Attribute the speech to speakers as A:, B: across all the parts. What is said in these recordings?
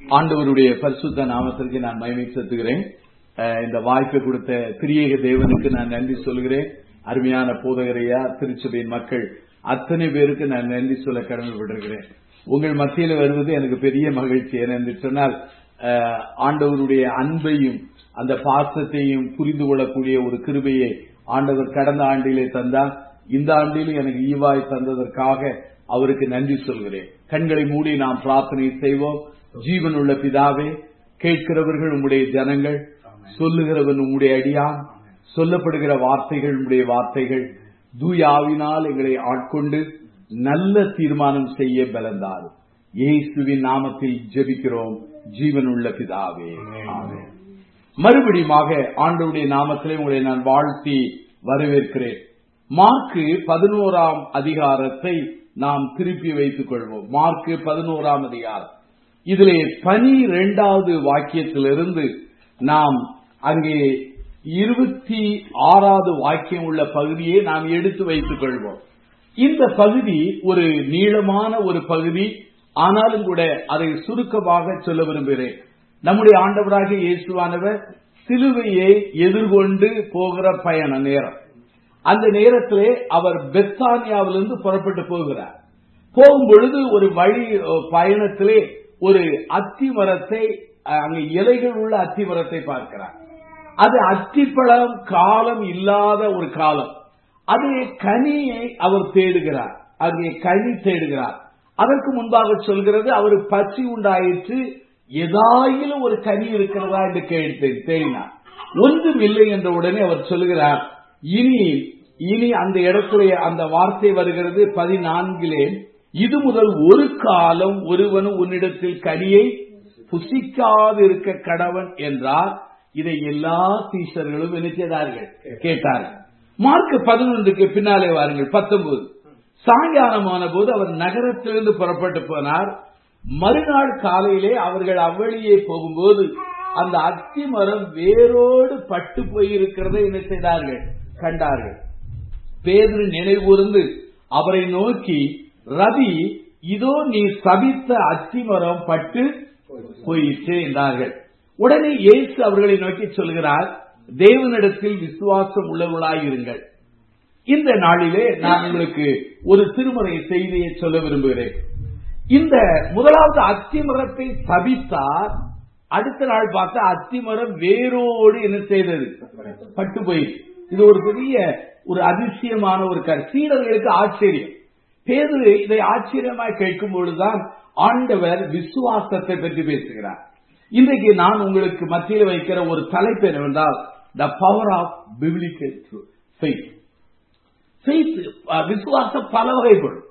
A: ஆண்டவருடைய பரிசுத்த நாமத்திற்கு நான் மகிமை செலுத்துகிறேன் அஹ் இந்த வாய்ப்பை கொடுத்த திரியேக தேவனுக்கு நான் நன்றி சொல்கிறேன் அருமையான போதகரையா திருச்சபையின் மக்கள் அத்தனை பேருக்கு நான் நன்றி சொல்ல கடமைப்பட்டிருக்கிறேன் உங்கள் மத்தியில் வருவது எனக்கு பெரிய மகிழ்ச்சி ஏனென்று சொன்னால் அஹ், ஆண்டவருடைய அன்பையும் அந்த பாசத்தையும் புரிந்து கொள்ளக்கூடிய ஒரு கிருபையை ஆண்டவர் கடந்த ஆண்டிலே தந்தார் இந்த ஆண்டிலும் எனக்கு ஈவாய் தந்ததற்காக அவருக்கு நன்றி சொல்கிறேன் கண்களை மூடி நாம் பிரார்த்தனை செய்வோம் ஜீவனுள்ள பிதாவே கேட்கிறவர்கள் உம்முடைய ஜனங்கள் சொல்லுகிறவன் உம்முடைய அடியான் சொல்லப்படுகிற வார்த்தைகள் உம்முடைய வார்த்தைகள் தூயாவினால் எங்களை ஆட்கொண்டு நல்ல தீர்மானம் செய்ய பலந்தார் இயேசுவின் நாமத்தில் ஜெபிக்கிறோம் ஜீவனுள்ள பிதாவே ஆமென் மறுபடியுமாக ஆண்டவருடைய நாமத்திலே உங்களை நான் வாழ்த்தி வரவேற்கிறேன் மார்க்கு பதினோராம் அதிகாரத்தை நாம் திருப்பி வைத்துக் கொள்வோம் மார்க்கு பதினோராம் அதிகாரம் இதிலே பனிரெண்டாவது வாக்கியத்திலிருந்து நாம் அங்கே இருபத்தி ஆறாவது வாக்கியம் உள்ள பகுதியை நாம் எடுத்து வைத்துக் கொள்வோம் இந்த பகுதி ஒரு நீளமான ஒரு பகுதி ஆனாலும் கூட அதை சுருக்கமாக சொல்ல விரும்புகிறேன் நம்முடைய ஆண்டவராக இயேசுவானவர் சிலுவையை எதிர்கொண்டு போகிற பயண நேரம் அந்த நேரத்திலே அவர் பெத்தானியாவிலிருந்து புறப்பட்டு போகிறார் போகும் பொழுது ஒரு வழி அஹ், பயணத்திலே ஒரு அத்தி மரத்தை அஹ், அங்கே இலைகள் உள்ள அத்தி மரத்தை பார்க்கிறார் அது அத்திப்பழம் காலம் இல்லாத ஒரு காலம் அது கனியை அவர் தேடுகிறார் அங்கே கனி தேடுகிறார் அதற்கு முன்பாக சொல்கிறது அவர் பசி உண்டாயிற்று ஏதாயிலும் ஒரு கனி இருக்கிறதா என்று கேட்டேன் தேடினார் ஒன்றும் இல்லை என்ற உடனே அவர் சொல்கிறார் இனி இனி அந்த இடத்துல அந்த வார்த்தை வருகிறது பதினான்கிலே இது முதல் ஒரு காலம் ஒருவனும் உன்னிடத்தில் கனியை புசிக்காது இருக்க கடவன் என்றார் இதை எல்லா டீச்சர்களும் என்ன செய்தார்கள் கேட்டார்கள் மார்க் பதினொன்றுக்கு பின்னாலே வாருங்கள் பத்தொன்பது சாயங்காலமான போது அவர் நகரத்திலிருந்து புறப்பட்டு போனார் மறுநாள் காலையிலே அவர்கள் அவ்வழியே போகும்போது அந்த அத்தி மரம் வேரோடு பட்டு போயிருக்கிறதை என்ன செய்தார்கள் கண்டார்கள் பேதுரு நினைவுகூர்ந்து அவரை நோக்கி ரவி இதோ நீ சபித்த அத்திமரம் பட்டு போயிற்று என்றார்கள் உடனே இயேசு அவர்களை நோக்கி சொல்கிறார் தேவனிடத்தில் விசுவாசம் உள்ளவர்களாயிருங்கள் இந்த நாளிலே நான் உங்களுக்கு ஒரு திருமறை செய்தியை சொல்ல விரும்புகிறேன் இந்த முதலாவது அத்திமரத்தை சபித்தார் அடுத்த நாள் பார்த்தா அத்திமரம் வேரோடு என்ன செய்தது பட்டு போயிடுச்சு இது ஒரு பெரிய ஒரு அதிசயமான ஒரு கரு சீடர்களுக்கு ஆச்சரியம் பேரு இதை ஆச்சரியமாய் கேட்கும் பொழுதுதான் ஆண்டவர் விசுவாசத்தை பற்றி பேசுகிறார் இன்றைக்கு நான் உங்களுக்கு மத்தியில் வைக்கிற ஒரு தலைப்பு என்னவென்றால் the power of biblical faith faith விசுவாசம் பல வகைப்படும்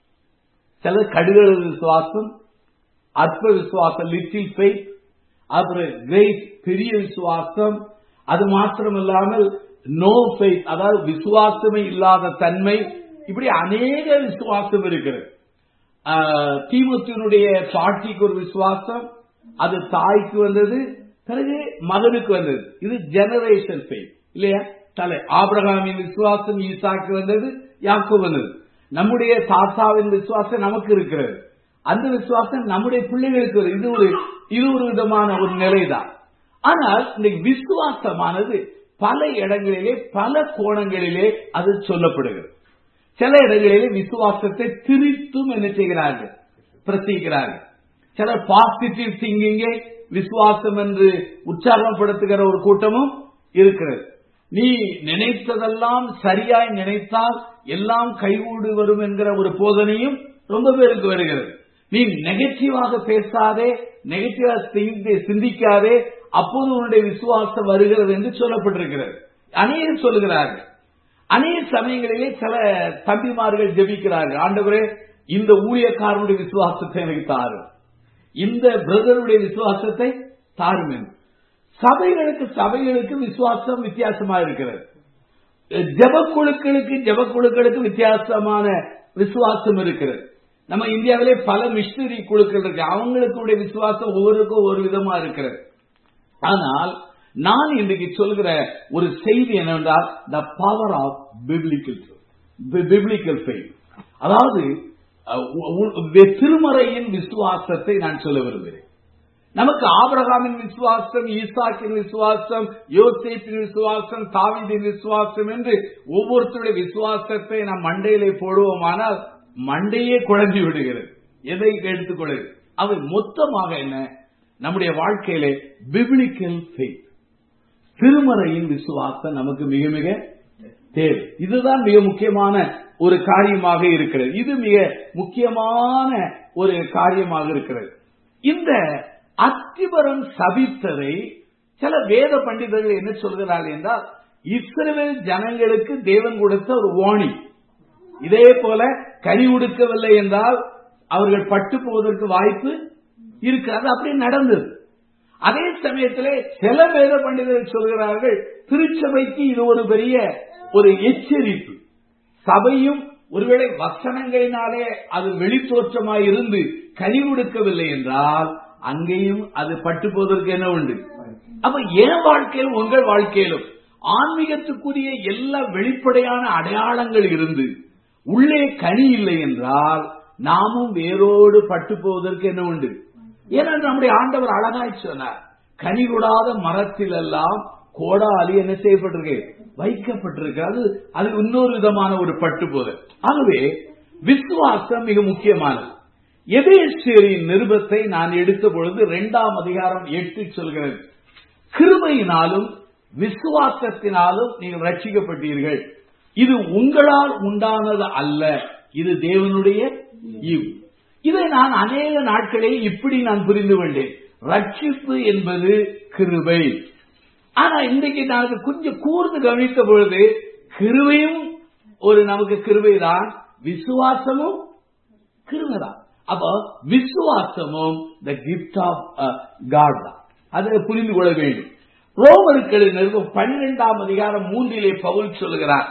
A: சில கடுகள விசுவாசம் அற்ப விசுவாசம் லிட்டில் ஃபெய்த் அப்புறம் கிரேட் பெரிய விசுவாசம் அது மாத்திரமில்லாமல் நோ ஃபெய்த் அதாவது விசுவாசமே இல்லாத தன்மை இப்படி அநேக விசுவாசம் இருக்கிறது தீமுத்தினுடைய பாட்டிக்கு ஒரு விசுவாசம் அது தாய்க்கு வந்தது பிறகு மகனுக்கு வந்தது இது ஜெனரேஷன் ஃபெய்த் இல்லையா தலை ஆபிரகாமின் விசுவாசம் ஈசாக்கு வந்தது யாக்கு வந்தது நம்முடைய தாத்தாவின் விசுவாசம் நமக்கு இருக்கிறது அந்த விசுவாசம் நம்முடைய பிள்ளைகளுக்கு வருது. இது ஒரு இது ஒரு விதமான ஒரு நிலைதான் ஆனால் இந்த விசுவாசமானது பல இடங்களிலே பல கோணங்களிலே அது சொல்லப்படுகிறது சில இடங்களிலே விசுவாசத்தை திரித்தும் என்ன செய்கிறார்கள் பிரசிக்கிறார்கள் சில பாசிட்டிவ் திங்கிங்கை விசுவாசம் என்று உற்சாகப்படுத்துகிற ஒரு கூட்டமும் இருக்கிறது நீ நினைத்ததெல்லாம் சரியாய் நினைத்தால் எல்லாம் கைகூடு வரும் என்கிற ஒரு போதனையும் ரொம்ப பேருக்கு வருகிறது நீ நெகட்டிவாக பேசாதே நெகட்டிவா சிந்திக்காதே அப்போது உன்னுடைய விசுவாசம் வருகிறது என்று சொல்லப்பட்டிருக்கிறது அநேகர் சொல்லுகிறார்கள் அநேக சமயங்களிலே சில தம்பிமார்கள் ஜெபிக்கிறார்கள் ஆண்டவரே இந்த ஊழியக்காரனுடைய விசுவாசத்தை எனக்கு தாரும் இந்த பிரதருடைய விசுவாசத்தை தாரும் என்று சபைகளுக்கு சபைகளுக்கு விசுவாசம் வித்தியாசமா இருக்கிறது ஜபக்குழுக்களுக்கு ஜபக்குழுக்களுக்கு வித்தியாசமான விசுவாசம் இருக்கிறது நம்ம இந்தியாவிலே பல மிஷினரி குழுக்கள் இருக்கு அவங்களுக்குடைய விசுவாசம் ஒவ்வொருக்கும் ஒரு விதமா இருக்கிறது ஆனால் நான் இன்றைக்கு சொல்கிற ஒரு செய்தி என்னவென்றால் the power of biblical biblical faith அதாவது அஹ், உ- உ- திருமறையின் விசுவாசத்தை நான் சொல்ல விரும்புகிறேன் நமக்கு ஆபிரகாமின் விசுவாசம் ஈசாக்கின் விசுவாசம் யோசேப்பின் விசுவாசம் தாவீதின் விசுவாசம் என்று ஒவ்வொருத்தருடைய விசுவாசத்தை நாம் மண்டையிலே போடுவோமானால் மண்டையே குழம்பி விடுகிறது எதை எடுத்துக்கொள்ளுது அவை மொத்தமாக என்ன நம்முடைய வாழ்க்கையிலே பிபிளிக்கல் ஃபெய்த் திருமறையின் விசுவாசம் நமக்கு மிக மிக தேவை இதுதான் மிக முக்கியமான ஒரு காரியமாக இருக்கிறது இது மிக முக்கியமான ஒரு காரியமாக இருக்கிறது இந்த அத்திபரம் சபித்ததை சில வேத பண்டிதர்கள் என்ன சொல்கிறார்கள் என்றால் இஸ்ரவேல் ஜனங்களுக்கு தேவன் கொடுத்த ஒரு வாணி இதே போல கனி உடுக்கவில்லை என்றால் அவர்கள் பட்டு போவதற்கு வாய்ப்பு இருக்காது அப்படி நடந்தது அதே சமயத்திலே சில வேத பண்டிதர்கள் சொல்கிறார்கள் திருச்சபைக்கு இது ஒரு பெரிய ஒரு எச்சரிப்பு சபையும் ஒருவேளை வசனங்களினாலே அது வெளித்தோற்றமாய் இருந்து கனி கொடுக்கவில்லை என்றால் அங்கேயும் அது பட்டு போவதற்கு என்ன உண்டு அப்ப என் வாழ்க்கையிலும் உங்கள் வாழ்க்கையிலும் ஆன்மீகத்துக்குரிய எல்லா வெளிப்படையான அடையாளங்கள் இருந்து உள்ளே கனி இல்லை என்றால் நாமும் வேரோடு பட்டு போவதற்கு என்ன உண்டு ஏனென்று நம்முடைய ஆண்டவர் அழகாய் சொன்னார் கனி கொடாத மரத்தில் எல்லாம் கோடாலி என்ன செய்யப்பட்டிருக்கு வைக்கப்பட்டிருக்கு அது அது இன்னொரு விதமான ஒரு பட்டு போது ஆகவே விசுவாசம் மிக முக்கியமானது எதேஸ்வரின் நிருபத்தை நான் எடுத்த பொழுது இரண்டாம் அதிகாரம் எட்டு சொல்கிறது கிருபையினாலும் விசுவாசத்தினாலும் நீங்கள் ரட்சிக்கப்பட்டீர்கள் இது உங்களால் உண்டானது அல்ல இது தேவனுடைய ஈவு இதை நான் அநேக நாட்களே இப்படி நான் புரிந்து கொண்டேன் ரட்சிப்பு என்பது கிருபை ஆனா இன்றைக்கு நான் கொஞ்சம் கூர்ந்து கவனித்த பொழுது கிருபையும் ஒரு நமக்கு கிருபைதான் விசுவாசமும் கிருபைதான் அப்போ விசுவாசமும் த கிஃப்ட் ஆஃப் காட் தான் அதை புரிந்து கொள்ள வேண்டும் ரோமர்கள் நிறுவனம் பன்னிரெண்டாம் அதிகாரம் மூன்றிலே பவுல் சொல்லுகிறார்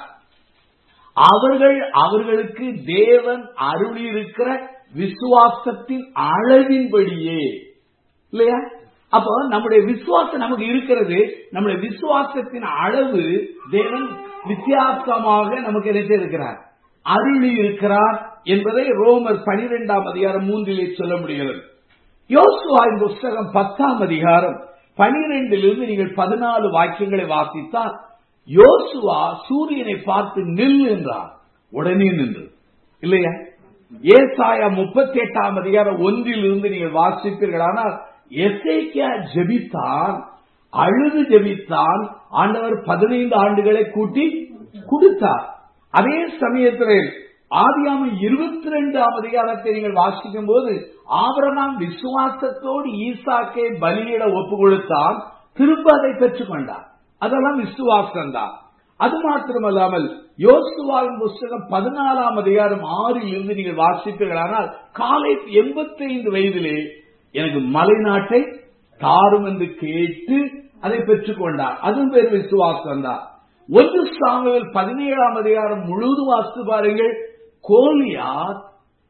A: அவர்கள் அவர்களுக்கு தேவன் அருளி இருக்கிற விசுவாசத்தின் அளவின்படியே இல்லையா அப்போ நம்முடைய விசுவாசம் நமக்கு இருக்கிறது நம்முடைய விசுவாசத்தின் அளவு தேவன் வித்தியாசமாக நமக்கு என்ன இருக்கிறார் அருளி இருக்கிறார் என்பதை ரோமர் பனிரெண்டாம் அதிகாரம் மூன்றிலே சொல்ல முடிகிறது யோசுவாவின் புஸ்தகம் பத்தாம் அதிகாரம் பனிரெண்டிலிருந்து நீங்கள் பதினாலு வாக்கியங்களை வாசித்தால் யோசுவா சூரியனை பார்த்து நில் என்றார் உடனே நின்று இல்லையா ஏசாயா முப்பத்தி எட்டாம் அதிகாரம் ஒன்றிலிருந்து நீங்கள் வாசிப்பீர்களானால் எசேக்கியா ஜெபித்தான் அழுது ஜெபித்தான் ஆண்டவர் பதினைந்து ஆண்டுகளை கூட்டி கொடுத்தார் அதே சமயத்தில் ஆதியாம இருபத்தி ரெண்டாம் அதிகாரத்தை நீங்கள் வாசிக்கும் போது ஆபரகாம் விசுவாசத்தோடு ஈசாக்கை பலியிட ஒப்பு கொடுத்தான் திரும்ப அதை பெற்றுக் கொண்டார் அதெல்லாம் விசுவாசம் தான் அது மாத்திரமல்லாமல் யோசுவாவின் புஸ்தகம் பதினாலாம் அதிகாரம் ஆறில் இருந்து நீங்கள் வாசிப்பீர்களானால் காலை எண்பத்தி ஐந்து வயதிலே எனக்கு மலை நாட்டை தாரும் என்று கேட்டு அதை பெற்றுக் கொண்டார் அதுவும் பேர் விசுவாசம் தான் ஒன்று சாமுவேல் பதினேழாம் அதிகாரம் முழுவதும் வாசித்து பாருங்கள் கோலியாத்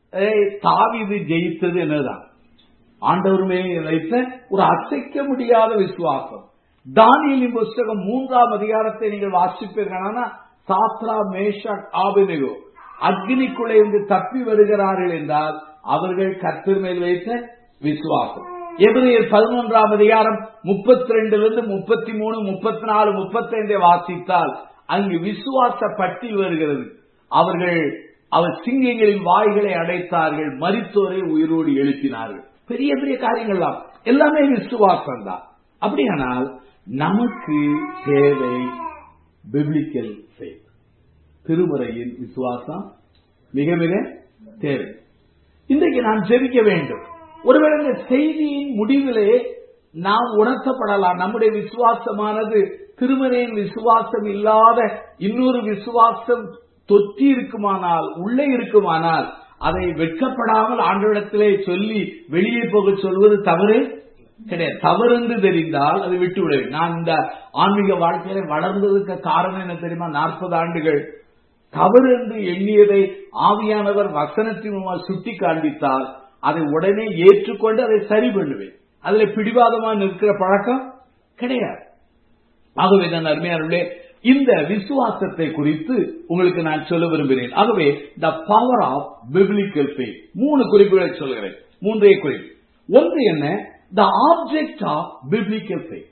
A: தாவிது ஜெயித்தது என்னதான் ஆண்டவர் மேலே வைத்த ஒரு அசைக்க முடியாத விசுவாசம் தானியலின் புஸ்தகம் மூன்றாம் அதிகாரத்தை நீங்கள் வாசிப்பீர்களானா சாத்ரா மேஷாக் ஆபினிகோ அக்னிக்குள்ளே இருந்து தப்பி வருகிறார்கள் என்றால் அவர்கள் கர்த்தர் மேல் வைத்த விசுவாசம் எபிரேயர் பதினொன்றாம் அதிகாரம் முப்பத்தி ரெண்டிலிருந்து முப்பத்தி மூணு முப்பத்தி நாலு முப்பத்தி ஐந்தை வாசித்தால் அங்கு விசுவாச பட்டி வருகிறது அவர்கள் அவர் சிங்கங்களின் வாய்களை அடைத்தார்கள் மரித்தோரை உயிரோடு எழுப்பினார்கள் பெரிய பெரிய காரியங்கள்லாம் எல்லாமே விசுவாசம் தான் அப்படியானால் நமக்கு தேவை பிப்ளிக்கல் ஃபெய்த் திருமுறையின் விசுவாசம் மிக மிக தேவை இன்றைக்கு நாம் ஜெபிக்க வேண்டும் ஒருவேளை இந்த செய்தியின் முடிவிலே நாம் உணர்த்தப்படலாம் நம்முடைய விசுவாசமானது திருமறையின் விசுவாசம் இல்லாத இன்னொரு விசுவாசம் தொற்றி இருக்குமானால் உள்ளே இருக்குமானால் அதை வெட்கப்படாமல் ஆண்டவரிடத்திலே சொல்லி வெளியே போக சொல்வது தவறு கிடையாது தவறு என்று தெரிந்தால் அதை விட்டு விட நான் இந்த ஆன்மீக வாழ்க்கையில வளர்ந்ததுக்கு காரணம் என்ன தெரியுமா நாற்பது ஆண்டுகள் தவறு என்று எண்ணியதை ஆவியானவர் வசனத்தின் மூலமாக சுட்டி காண்பித்தால் அதை உடனே ஏற்றுக்கொண்டு அதை சரி பண்ணுவேன் அதுல பிடிவாதமா நிற்கிற பழக்கம் கிடையாது ஆகவே நான் அருமையானே இந்த விசுவாசத்தை குறித்து உங்களுக்கு நான் சொல்ல விரும்புகிறேன் ஆகவே the power of biblical faith மூணு குறிப்புகளை சொல்கிறேன் மூன்றே குறிப்பு ஒன்று என்ன the object of biblical faith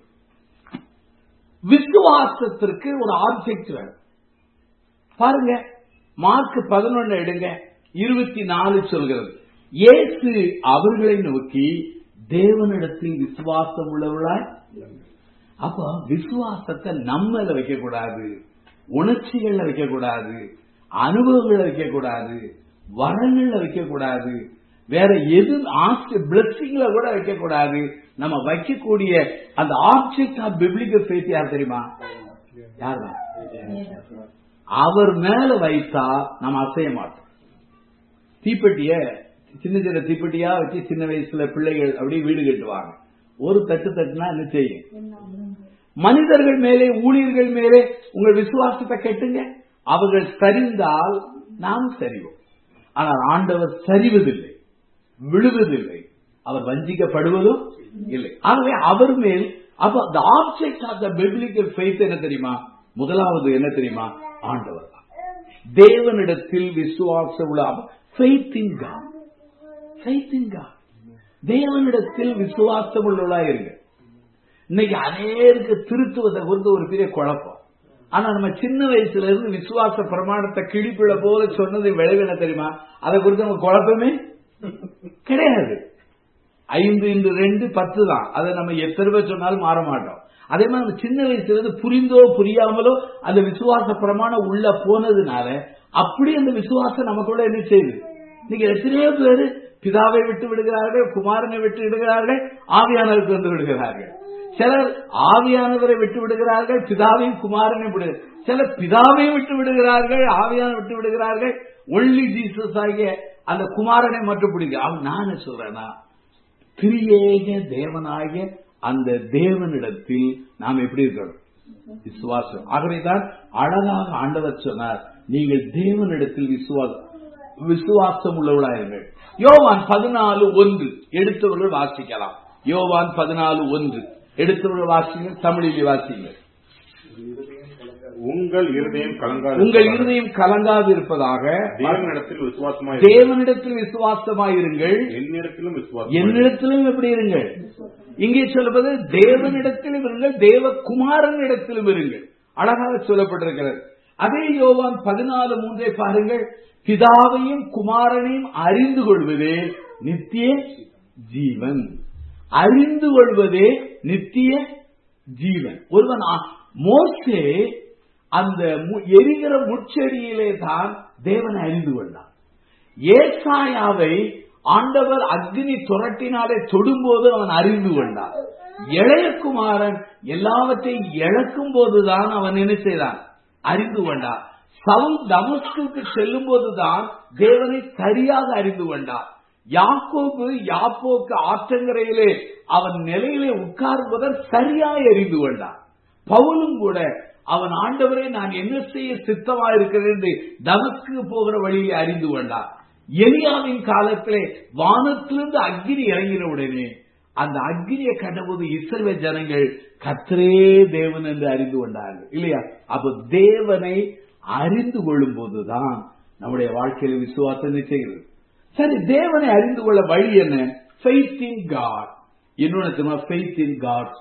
A: விசுவாசத்திற்கு ஒரு ஆப்ஜெக்ட் வேணும் பாருங்க மார்க் பதினொன்னு எடுங்க இருபத்தி நாலு சொல்கிறது இயேசு அவர்களை நோக்கி தேவனிடத்தில் விசுவாசம் உள்ளவர்களாய் அப்ப விசுவாசத்தை நம்மள வைக்க கூடாது உணர்ச்சிகள்ல வைக்க கூடாது அனுபவங்கள்ல வைக்க கூடாது வரங்கள்ல வைக்க கூடாது வேற எது ஆஸ்ட் பிளஸிங்ல கூட வைக்க கூடாது நம்ம வைக்கக்கூடிய அந்த ஆப்ஜெக்ட் ஆஃப் பிப்ளிக்கல் ஃபேத் யார் தெரியுமா யார் தான் அவர் மேல வைத்தா நம்ம அசைய மாட்டோம் தீப்பெட்டிய சின்ன சின்ன தீப்பெட்டியா வச்சு சின்ன வயசுல பிள்ளைகள் அப்படியே வீடு கட்டுவாங்க ஒரு தட்டு தட்டுனா என்ன செய்யும் மனிதர்கள் மேலே ஊழியர்கள் மேலே உங்கள் விசுவாசத்தை கட்டுங்க அவர்கள் சரிந்தால் நாம் சரிவோம் ஆனால் ஆண்டவர் சரிவதில்லை விழுவதில்லை அவர் வஞ்சிக்கப்படுவதும் இல்லை ஆகவே அவர் மேல் அப்ப the object of the biblical faith என்ன தெரியுமா முதலாவது என்ன தெரியுமா ஆண்டவர் தான் தேவனிடத்தில் விசுவாசம் உள்ள faith in God faith in God தேவனிடத்தில் விசுவாசம் உள்ளவளா இருங்க இன்னைக்கு அநேருக்கு திருத்துவதை குறித்து ஒரு பெரிய குழப்பம் ஆனா நம்ம சின்ன வயசுல இருந்து விசுவாச பிரமாணத்தை கிழிப்பிட போல சொன்னது விளைவு என்ன தெரியுமா அதை குறித்து நம்ம குழப்பமே கிடையாது ஐந்து இன்று ரெண்டு பத்து தான் அதை நம்ம எத்தனை பேர் சொன்னாலும் மாற மாட்டோம் அதே மாதிரி நம்ம சின்ன வயசுல இருந்து புரிந்தோ புரியாமலோ அந்த விசுவாச பிரமாணம் உள்ள போனதுனால அப்படி அந்த விசுவாசம் நமக்குள்ள என்ன செய்யுது நீங்க எத்தனையோ பேரு பிதாவை விட்டு விடுகிறார்கள் குமாரனை விட்டு விடுகிறார்கள் ஆவியானவருக்கு வந்து விடுகிறார்கள் சிலர் ஆவியானவரை விட்டு விடுகிறார்கள் பிதாவையும் குமாரனை விடு சிலர் பிதாவையும் விட்டு விடுகிறார்கள் ஆவியான விட்டு விடுகிறார்கள் ஒன்லி ஜீசஸ் ஆகிய அந்த குமாரனை மட்டும் பிடிக்க அவன் நான் சொல்றேன்னா திரியேக தேவனாகிய அந்த தேவனிடத்தில் நாம் எப்படி இருக்கணும் விசுவாசம் ஆகவேதான் அழகாக ஆண்டவர் சொன்னார் நீங்கள் தேவனிடத்தில் விசுவாசம் விசுவாசம் உள்ளவர்களாயிருங்கள் யோவான் பதினாலு ஒன்று எடுத்தவர்கள் வாசிக்கலாம் யோவான் பதினாலு ஒன்று எடுத்தவர்கள் வாசிங்க தமிழிலே வாசிங்க
B: உங்கள் இருதயம் கலங்காது
A: உங்கள் இருதயம் கலங்காது இருப்பதாக
B: தேவனிடத்தில் விசுவாசமாய்
A: தேவனிடத்தில் விசுவாசமாயிருங்கள்
B: என்னிடத்திலும் விசுவாசம்
A: என்னிடத்திலும் எப்படி இருங்கள் இங்கே சொல்வது தேவனிடத்திலும் இருங்கள் தேவ குமாரனிடத்திலும் இருங்கள் அழகாக சொல்லப்பட்டிருக்கிறது அதே யோவான் பதினாலு மூன்றை பாருங்கள் பிதாவையும் குமாரனையும் அறிந்து கொள்வதே நித்திய ஜீவன் அறிந்து கொள்வதே நித்திய ஜீவன் ஒருவன் ஆ- மோசே அந்த மு- எரிகிற முச்செடியிலே தான் தேவனை அறிந்து கொண்டான் ஏசாயாவை ஆண்டவர் அக்னி துரட்டினாலே தொடும்போது அவன் அறிந்து கொண்டான் இளையகுமாரன் எல்லாவற்றையும் இழக்கும் போதுதான் அவன் என்ன செய்தான் அறிந்து கொண்டான் சவுல் தமஸ்குக்கு செல்லும் போதுதான் தேவனை சரியாக அறிந்து கொண்டான் யாக்கோபு யாப்போக்கு ஆற்றங்கரையிலே அவன் நிலையிலே உட்கார்வதன் சரியாக அறிந்து கொண்டான் பவுலும் கூட அவன் ஆண்டவரே நான் என்ன செய்ய சித்தமா இருக்கிறேன் என்று தமஸ்கு போகிற வழியிலே அறிந்து கொண்டான் எலியாவின் காலத்திலே வானத்திலிருந்து அக்னி இறங்கின உடனே அந்த அக்னியை கண்டபோது இஸ்ரவேல் ஜனங்கள் கத்திரே தேவன் என்று அறிந்து கொண்டார்கள் இல்லையா அப்ப தேவனை அறிந்து கொள்ளும் போதுதான் நம்முடைய வாழ்க்கையில விசுவாசம் நிச்சயிக்கிறது சரி தேவனை அறிந்து கொள்ள வழி என்ன ஃபெய்த் இன் காட் இன்னொன்னு தெரியுமா ஃபெய்த் இன் காட்ஸ்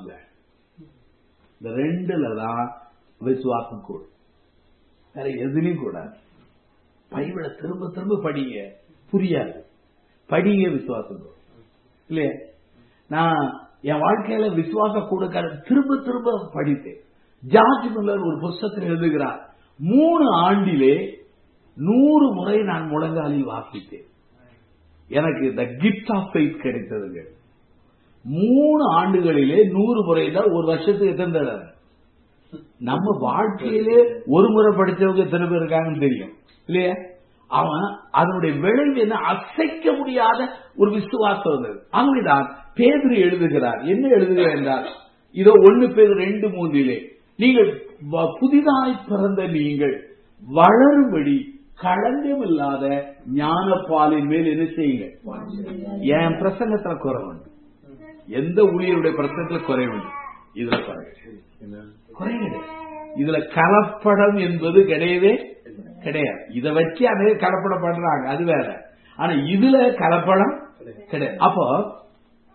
A: இந்த ரெண்டுல தான் விசுவாசம் கூடும் வேற எதுலையும் கூடாது பைபிளை திரும்ப திரும்ப படிங்க புரியாது படிங்க விசுவாசம் கூடும் இல்லையா நான் என் வாழ்க்கையில விசுவாசம் கொடுக்க திரும்ப திரும்ப படித்தேன் ஜார்ஜ் மில்லர் ஒரு புஸ்தகத்தில் எழுதுகிறார் மூணு ஆண்டிலே நூறு முறை நான் முழங்காலில் வாசித்தேன் எனக்கு இந்த கிஃப்ட் ஆஃப் ஃபெய்த் கிடைத்ததுங்க மூணு ஆண்டுகளிலே நூறு முறை தான் ஒரு வருஷத்துக்கு எத்தனை தடவை நம்ம வாழ்க்கையிலே ஒரு முறை படிச்சவங்க எத்தனை பேர் இருக்காங்கன்னு தெரியும் இல்லையா அவன் அதனுடைய விளைவு என்ன அசைக்க முடியாத ஒரு விசுவாசம் வந்தது அவன்தான் பேதுரு எழுதுகிறார் என்ன எழுதுகிறார் என்றால் இதோ ஒன்னு பேர் ரெண்டு மூன்றிலே நீங்கள் வ- புதிதாய் பிறந்த நீங்கள் வளரும்படி களங்கமில்லாத ஞானப்பாலின் மேல் என்ன செய்யுங்க என் பிரசங்கத்துல குறை உண்டு எந்த ஊழியருடைய பிரசங்கத்துல குறை உண்டு இதுல குறை கிடையாது. குறை கிடையாது இதுல கலப்படம் என்பது கிடையவே கிடையாது இதை வச்சு அதே கலப்படம் பண்றாங்க அது வேற ஆனா இதுல கலப்படம் கிடையாது அப்போ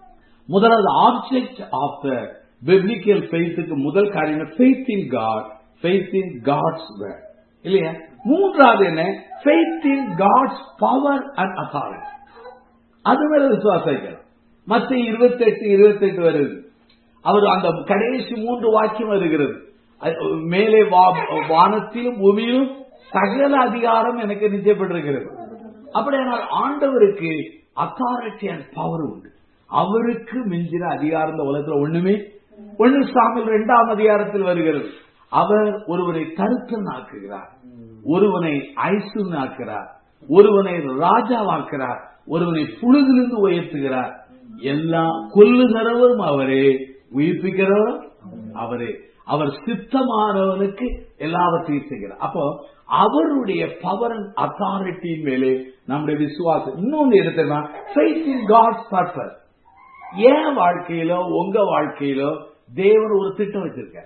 A: முதலாவது ஆப்ஜெக்ட் ஆஃப் த பிப்ளிக்கல் ஃபெய்த்துக்கு முதல் காரியம் faith in God faith in God's word இல்லையா மூன்றாவது என்ன faith in God's power and authority அது மேல விசுவாசம் வைக்கலாம் மத்த இருபத்தெட்டு இருபத்தெட்டு வருது அவர் அந்த கடைசி மூன்று வாக்கியம் வருகிறது அது மேலே வா- வானத்திலும் பூமியிலும் சகல அதிகாரம் எனக்கு நிச்சயப்பட்டிருக்கிறது அப்படியானால் ஆண்டவருக்கு அத்தாரிட்டி அண்ட் பவர் உண்டு அவருக்கு மிஞ்சின அதிகாரம் இந்த உலகத்துல ஒண்ணுமே ஒண்ணு சாமில் இரண்டாம் அதிகாரத்தில் வருகிறது அவர் ஒருவரை தருத்தனாக்குகிறார் ஒருவனை ஐசுனாக்குறார் ஒருவனை ராஜாவாக்குறார் ஒருவனை புழுதிலிருந்து உயர்த்துகிறார் எல்லாம் கொல்லுகிறவரும் அவரே உயிர்ப்பிக்கிறவரும் அவரே அவர் சித்தமானவனுக்கு எல்லாவற்றையும் செய்கிறார் அப்போ அவருடைய பவர் அண்ட் அத்தாரிட்டியின் மேலே நம்முடைய விசுவாசம் இன்னொன்னு எடுத்தோம்னா ஃபெய்த் இன் காட்ஸ் பர்பஸ் ஏன் வாழ்க்கையிலோ உங்க வாழ்க்கையிலோ தேவன் ஒரு திட்டம் வச்சிருக்கார்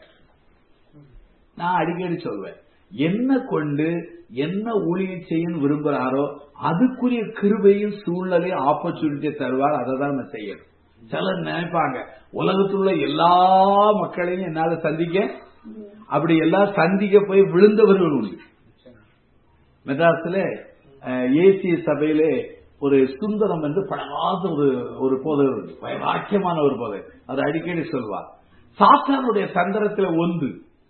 A: நான் அடிக்கடி சொல்வேன் என்ன கொண்டு என்ன ஊழியம் செய்யணும் விரும்புறாரோ அதுக்குரிய கிருபையும் சூழ்நிலையும் ஆப்பர்ச்சுனிட்டியை தருவார் அதை தான் நம்ம செய்யணும் சிலர் நினைப்பாங்க உலகத்தில் உள்ள எல்லா மக்களையும் என்னால சந்திக்க அப்படி எல்லாம் சந்திக்க போய் விழுந்தவர்கள் உண்டு மெட்ராஸ்ல ஏசிய சபையிலே ஒரு சுந்தரம் என்று பழகாத ஒரு ஒரு போதகர் உண்டு வாக்கியமான ஒரு போதகர் அது அடிக்கடி சொல்வார் சாத்தானுடைய தந்திரத்துல ஒன்று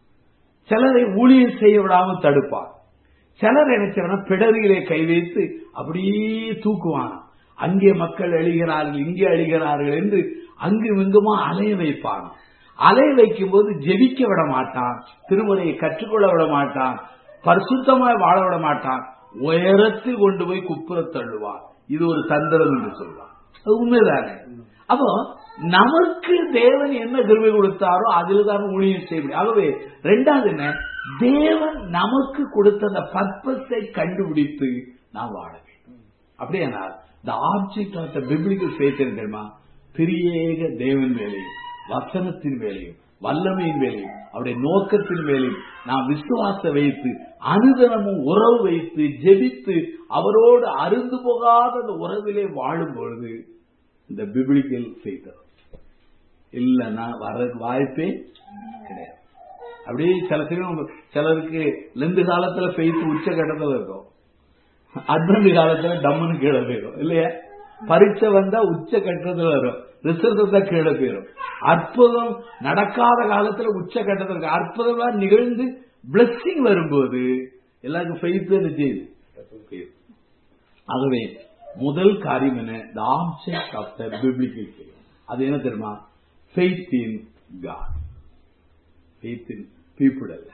A: சிலரை ஊழியம் செய்ய விடாமல் தடுப்பார் சிலர் நினைச்சவன பிடரியிலே கை வைத்து அப்படியே தூக்குவான் அங்கே மக்கள் அழிகிறார்கள் இங்கே அழிகிறார்கள் என்று அங்கு இங்குமா அலைய வைப்பான் அலைய வைக்கும் போது ஜெபிக்க விட மாட்டான் திருமுறையை கற்றுக்கொள்ள விட மாட்டான் பரிசுத்தமாய் வாழ விட மாட்டான் உயரத்தில் கொண்டு போய் குப்புற தள்ளுவான் இது ஒரு தந்திரம் என்று சொல்வான் அது உண்மைதானே அப்போ நமக்கு தேவன் என்ன கிருபை கொடுத்தாரோ அதில் தான் ஊழியம் செய்ய முடியும் ஆகவே ரெண்டாவது என்ன தேவன் நமக்கு கொடுத்த அந்த பர்பஸை கண்டுபிடித்து நாம் வாழ வேண்டும் அப்படியானால் the object of the biblical faith தெரியுமா திரியேக தேவன் வேலையும் வசனத்தின் வேலையும் வல்லமையின் வேலையும் அவருடைய நோக்கத்தின் வேலையும் நாம் விசுவாச வைத்து அனுதனமும் உறவு வைத்து ஜெபித்து அவரோடு அருந்து போகாத அந்த உறவிலே வாழும் பொழுது இந்த பிபிளிக்கல் ஃபெய்த் இல்லைன்னா வர்றதுக்கு வாய்ப்பே கிடையாது அப்படியே சில சமயம் சிலருக்கு லெந்து காலத்துல ஃபெய்த் உச்ச கட்டத்தில் இருக்கும் அட்வென்ட் காலத்துல டம்முன்னு கீழே போயிடும் இல்லையா பரீட்சை வந்தா உச்ச கட்டத்துல வரும் ரிசல்ட் தான் கீழே போயிடும் அற்புதம் நடக்காத காலத்துல உச்ச கட்டத்தில் இருக்கு அற்புதமா நிகழ்ந்து பிளஸ்ஸிங் வரும்போது எல்லாருக்கும் ஃபெய்த் செய்யுது ஆகவே முதல் காரியம் என்ன the object of the biblical faith அது என்ன தெரியுமா faith in God faith in people அல்ல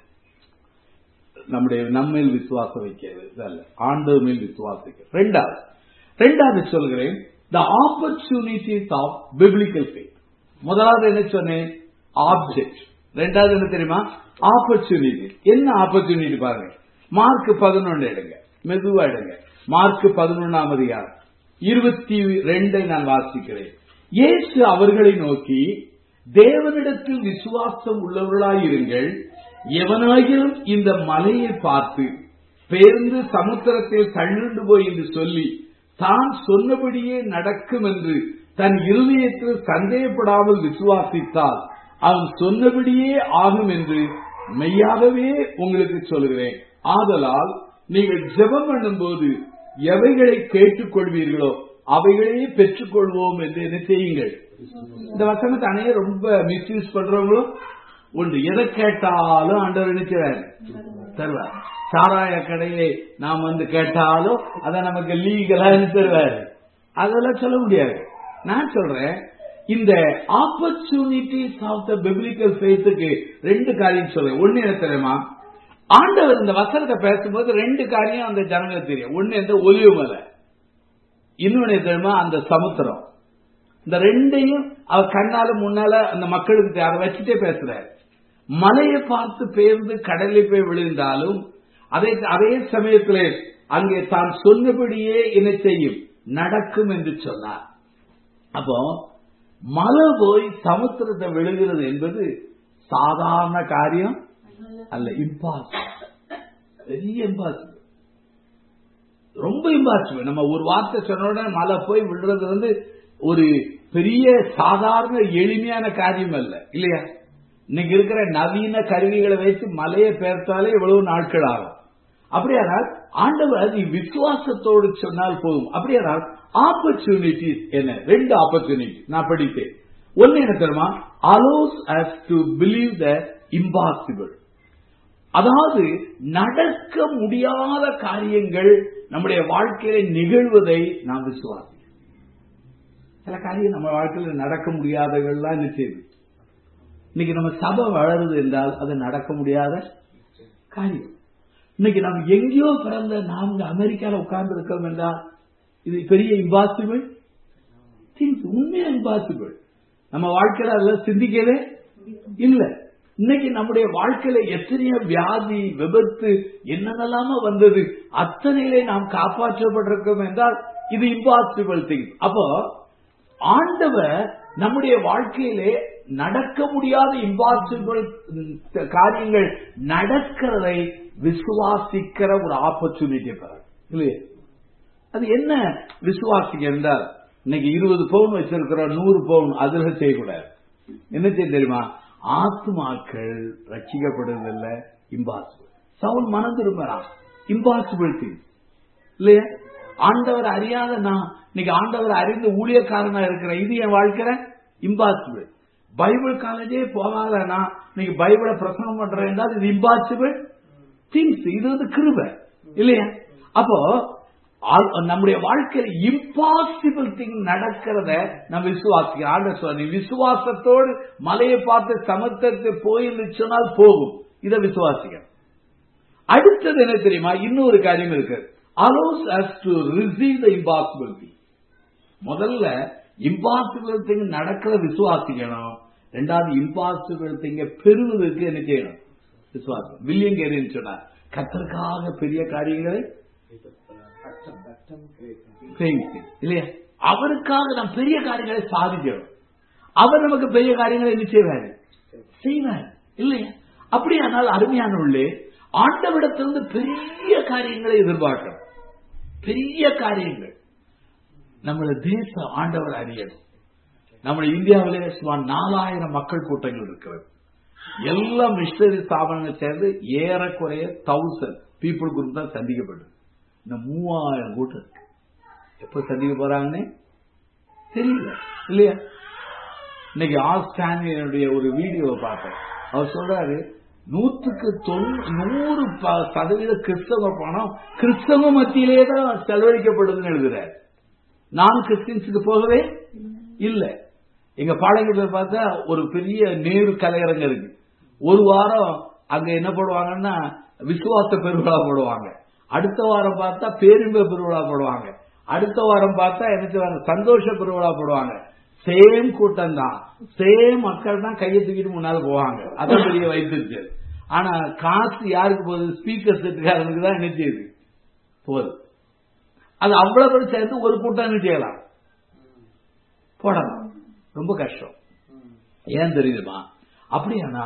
A: நம்முடைய நம்மேல் விசுவாசம் வைக்கிறது அல்ல ஆண்டவர் மேல் விசுவாசிக்க ரெண்டாவது ரெண்டாவது சொல்கிறேன் the opportunities of biblical faith முதலாவது என்ன சொன்னேன் ஆப்ஜெக்ட் ரெண்டாவது என்ன தெரியுமா ஆப்பர்ச்சுனிட்டி என்ன ஆப்பர்ச்சுனிட்டி பாருங்க மார்க் பதினொன்னு எடுங்க மெதுவா எடுங்க மார்க் பதினொன்னாம் அதிகாரம் இருபத்தி ரெண்டை நான் வாசிக்கிறேன் இயேசு அவர்களை நோக்கி தேவனிடத்தில் விசுவாசம் உள்ளவர்களாயிருங்கள் எவனாகிலும் இந்த மலையை பார்த்து பேர்ந்து சமுத்திரத்தில் தள்ளுண்டு போய் என்று சொல்லி தான் சொன்னபடியே நடக்கும் என்று தன் இருதயத்தில் சந்தேகப்படாமல் விசுவாசித்தால் அவன் சொன்னபடியே ஆகும் என்று மெய்யாகவே உங்களுக்கு சொல்கிறேன் ஆதலால் நீங்கள் ஜெபம் பண்ணும்போது எவைகளை கேட்டுக் கொள்வீர்களோ அவைகளையே பெற்றுக் கொள்வோம் என்று என்ன செய்யுங்கள் இந்த வசனத்தை அணைய ரொம்ப மிஸ்யூஸ் பண்றவங்களும் உண்டு எதை கேட்டாலும் ஆண்டவர் நினைக்கிறார் தருவார் சாராய கடையை நாம் வந்து கேட்டாலும் அதை நமக்கு லீகலா தருவார் அதெல்லாம் சொல்ல முடியாது நான் சொல்றேன் இந்த ஆப்பர்ச்சுனிட்டிஸ் ஆஃப் த பிப்ளிக்கல் ஃபேத்துக்கு ரெண்டு காரியம் சொல்றேன் ஒன்னு என்ன தெரியுமா ஆண்டவர் இந்த வசனத்தை பேசும்போது ரெண்டு காரியம் அந்த ஜனங்களுக்கு தெரியும் ஒன்னு இந்த ஒலிவு மலை இன்னொன்னு தெரியுமா அந்த சமுத்திரம் இந்த ரெண்டையும் அவர் கண்ணால முன்னால அந்த மக்களுக்கு அதை வச்சுட்டே பேசுறாரு மலையை பார்த்து பேர்ந்து கடலில் போய் விழுந்தாலும் அதே அதே சமயத்தில் அங்கே தான் சொன்னபடியே என்ன செய்யும் நடக்கும் என்று சொன்னார் அப்போ மலை போய் சமுத்திரத்தை விழுகிறது என்பது சாதாரண காரியம் அல்ல இம்பாசிபிள் பெரிய இம்பாசிபிள் ரொம்ப இம்பாசிபிள் நம்ம ஒரு வார்த்தை சொன்ன உடனே மழை போய் விழுறது வந்து ஒரு பெரிய சாதாரண எளிமையான காரியம் அல்ல இல்லையா இன்னைக்கு இருக்கிற நவீன கருவிகளை வைத்து மலையை பெயர்த்தாலே இவ்வளவு நாட்கள் ஆகும் அப்படியானால் ஆண்டவர் நீ விசுவாசத்தோடு சொன்னால் போதும் அப்படியானால் ஆப்பர்ச்சுனிட்டிஸ் என்ன ரெண்டு ஆப்பர்ச்சுனிட்டி நான் படித்தேன் ஒன்னு என்ன தெரியுமா allows us to believe the impossible அதாவது நடக்க முடியாத காரியங்கள் நம்முடைய வாழ்க்கையில நிகழ்வதை நாம் விசுவாசிக்கிறோம் சில காரியம் நம்ம வாழ்க்கையில நடக்க முடியாதவர்கள்லாம் என்ன செய்யுது இன்னைக்கு நம்ம சபை வளருது என்றால் அது நடக்க முடியாத காரியம் இன்னைக்கு நம்ம எங்கேயோ பிறந்த நாம் அமெரிக்கால உட்கார்ந்து இருக்கோம் என்றால் இது பெரிய இம்பாசிபிள் திங்ஸ் உண்மையா இம்பாசிபிள் நம்ம வாழ்க்கையில அதெல்லாம் சிந்திக்கவே இல்ல இன்னைக்கு நம்முடைய வாழ்க்கையில எத்தனையோ வியாதி விபத்து என்னென்னலாமோ வந்தது அத்தனையிலே நாம் காப்பாற்றப்பட்டிருக்கோம் என்றால் இது இம்பாசிபிள் திங்ஸ் அப்போ ஆண்டவர் நம்முடைய வாழ்க்கையிலே நடக்க முடியாத இம்பாசிபிள் காரியங்கள் நடக்கிறதை விசுவாசிக்கிற ஒரு ஆப்பர்ச்சுனிட்டி பெற இல்லையா அது என்ன விசுவாசிக்க என்றால் இன்னைக்கு இருபது பவுன் வச்சிருக்கிறோம் நூறு பவுன் அதுல செய்யக்கூடாது என்ன செய்ய தெரியுமா ஆத்மாக்கள் ரட்சிக்கப்படுவதில்ல இம்பாசிபிள் சவுல் மனம் திரும்பறான் இம்பாசிபிள் திங் இல்லையா ஆண்டவர் அறியாத நான் இன்னைக்கு ஆண்டவர் அறிந்த ஊழியக்காரனா இருக்கிற இது என் வாழ்க்கையில இம்பாசிபிள் பைபிள் காலேஜே போகாத நான் இன்னைக்கு பைபிளை பிரசங்கம் பண்றேன் இது இம்பாசிபிள் திங்ஸ் இது வந்து கிருப இல்லையா அப்போ நம்முடைய வாழ்க்கையில இம்பாசிபிள் திங் நடக்கிறத நம்ம விசுவாசிக்கிறோம் ஆண்ட சொல்லி விசுவாசத்தோடு மலையை பார்த்து சமத்தத்தை போயிருந்து சொன்னால் போகும் இதை விசுவாசிக்கிறோம் அடுத்தது என்ன தெரியுமா இன்னொரு காரியம் இருக்கு allows us to receive the impossible thing முதல்ல இம்பாசிபிள் திங் நடக்கிற விசுவாசிக்கணும் ரெண்டாவது இம்பாசிபிள் திங்க பெறுவதற்கு என்ன செய்யணும் விசுவாசம் வில்லியம் கேரின்னு சொன்னார் கத்தருக்காக பெரிய காரியங்களை இல்லையா அவருக்காக நாம் பெரிய காரியங்களை சாதிக்கணும் அவர் நமக்கு பெரிய காரியங்களை என்ன செய்வாரு செய்வார் இல்லையா அப்படியானால் அருமையான உள்ளே ஆண்டவிடத்திலிருந்து பெரிய காரியங்களை எதிர்பார்க்கணும் பெரிய காரியங்கள் நம்மளோட தேச ஆண்டவர் அறியணும் நம்ம இந்தியாவிலே சுமார் நாலாயிரம் மக்கள் கூட்டங்கள் இருக்கிறது எல்லா மிஷனரி ஸ்தாபனங்கள் சேர்ந்து ஏறக்குறைய தௌசண்ட் பீப்புள் குரூப் தான் சந்திக்கப்பட்டது இந்த மூவாயிரம் கூட்டம் இருக்கு எப்ப சந்திக்க போறாங்கன்னு தெரியல இல்லையா இன்னைக்கு ஆஸ்திரேலியனுடைய ஒரு வீடியோவை பார்த்தேன் அவர் சொல்றாரு நூற்றுக்கு நூறு சதவீத கிறிஸ்தவ பணம் கிறிஸ்தவ மத்தியிலே தான் செலவழிக்கப்படுதுன்னு எழுதுறாரு நான் கிறிஸ்டின்ஸுக்கு போகவே இல்ல எங்க பாளையங்களை பார்த்தா ஒரு பெரிய நேரு கலையரங்கம் இருக்கு ஒரு வாரம் அங்க என்ன போடுவாங்கன்னா விசுவாச பெருவிழா போடுவாங்க அடுத்த வாரம் பார்த்தா பேரின்ப பெருவிழா போடுவாங்க அடுத்த வாரம் பார்த்தா என்ன செய்வாங்க சந்தோஷ பெருவிழா போடுவாங்க சேம் கூட்டம் தான் சேம் மக்கள் தான் கையை தூக்கிட்டு முன்னால போவாங்க அதான் பெரிய வைத்திருச்சு ஆனா காசு யாருக்கு போகுது ஸ்பீக்கர் செட்டுக்காரனுக்கு தான் என்ன செய்யுது போகுது அது அவ்வளவு பேர் சேர்ந்து ஒரு கூட்டம் என்ன செய்யலாம் போடலாம் ரொம்ப கஷ்டம் ஏன் தெரியுதுமா அப்படியானா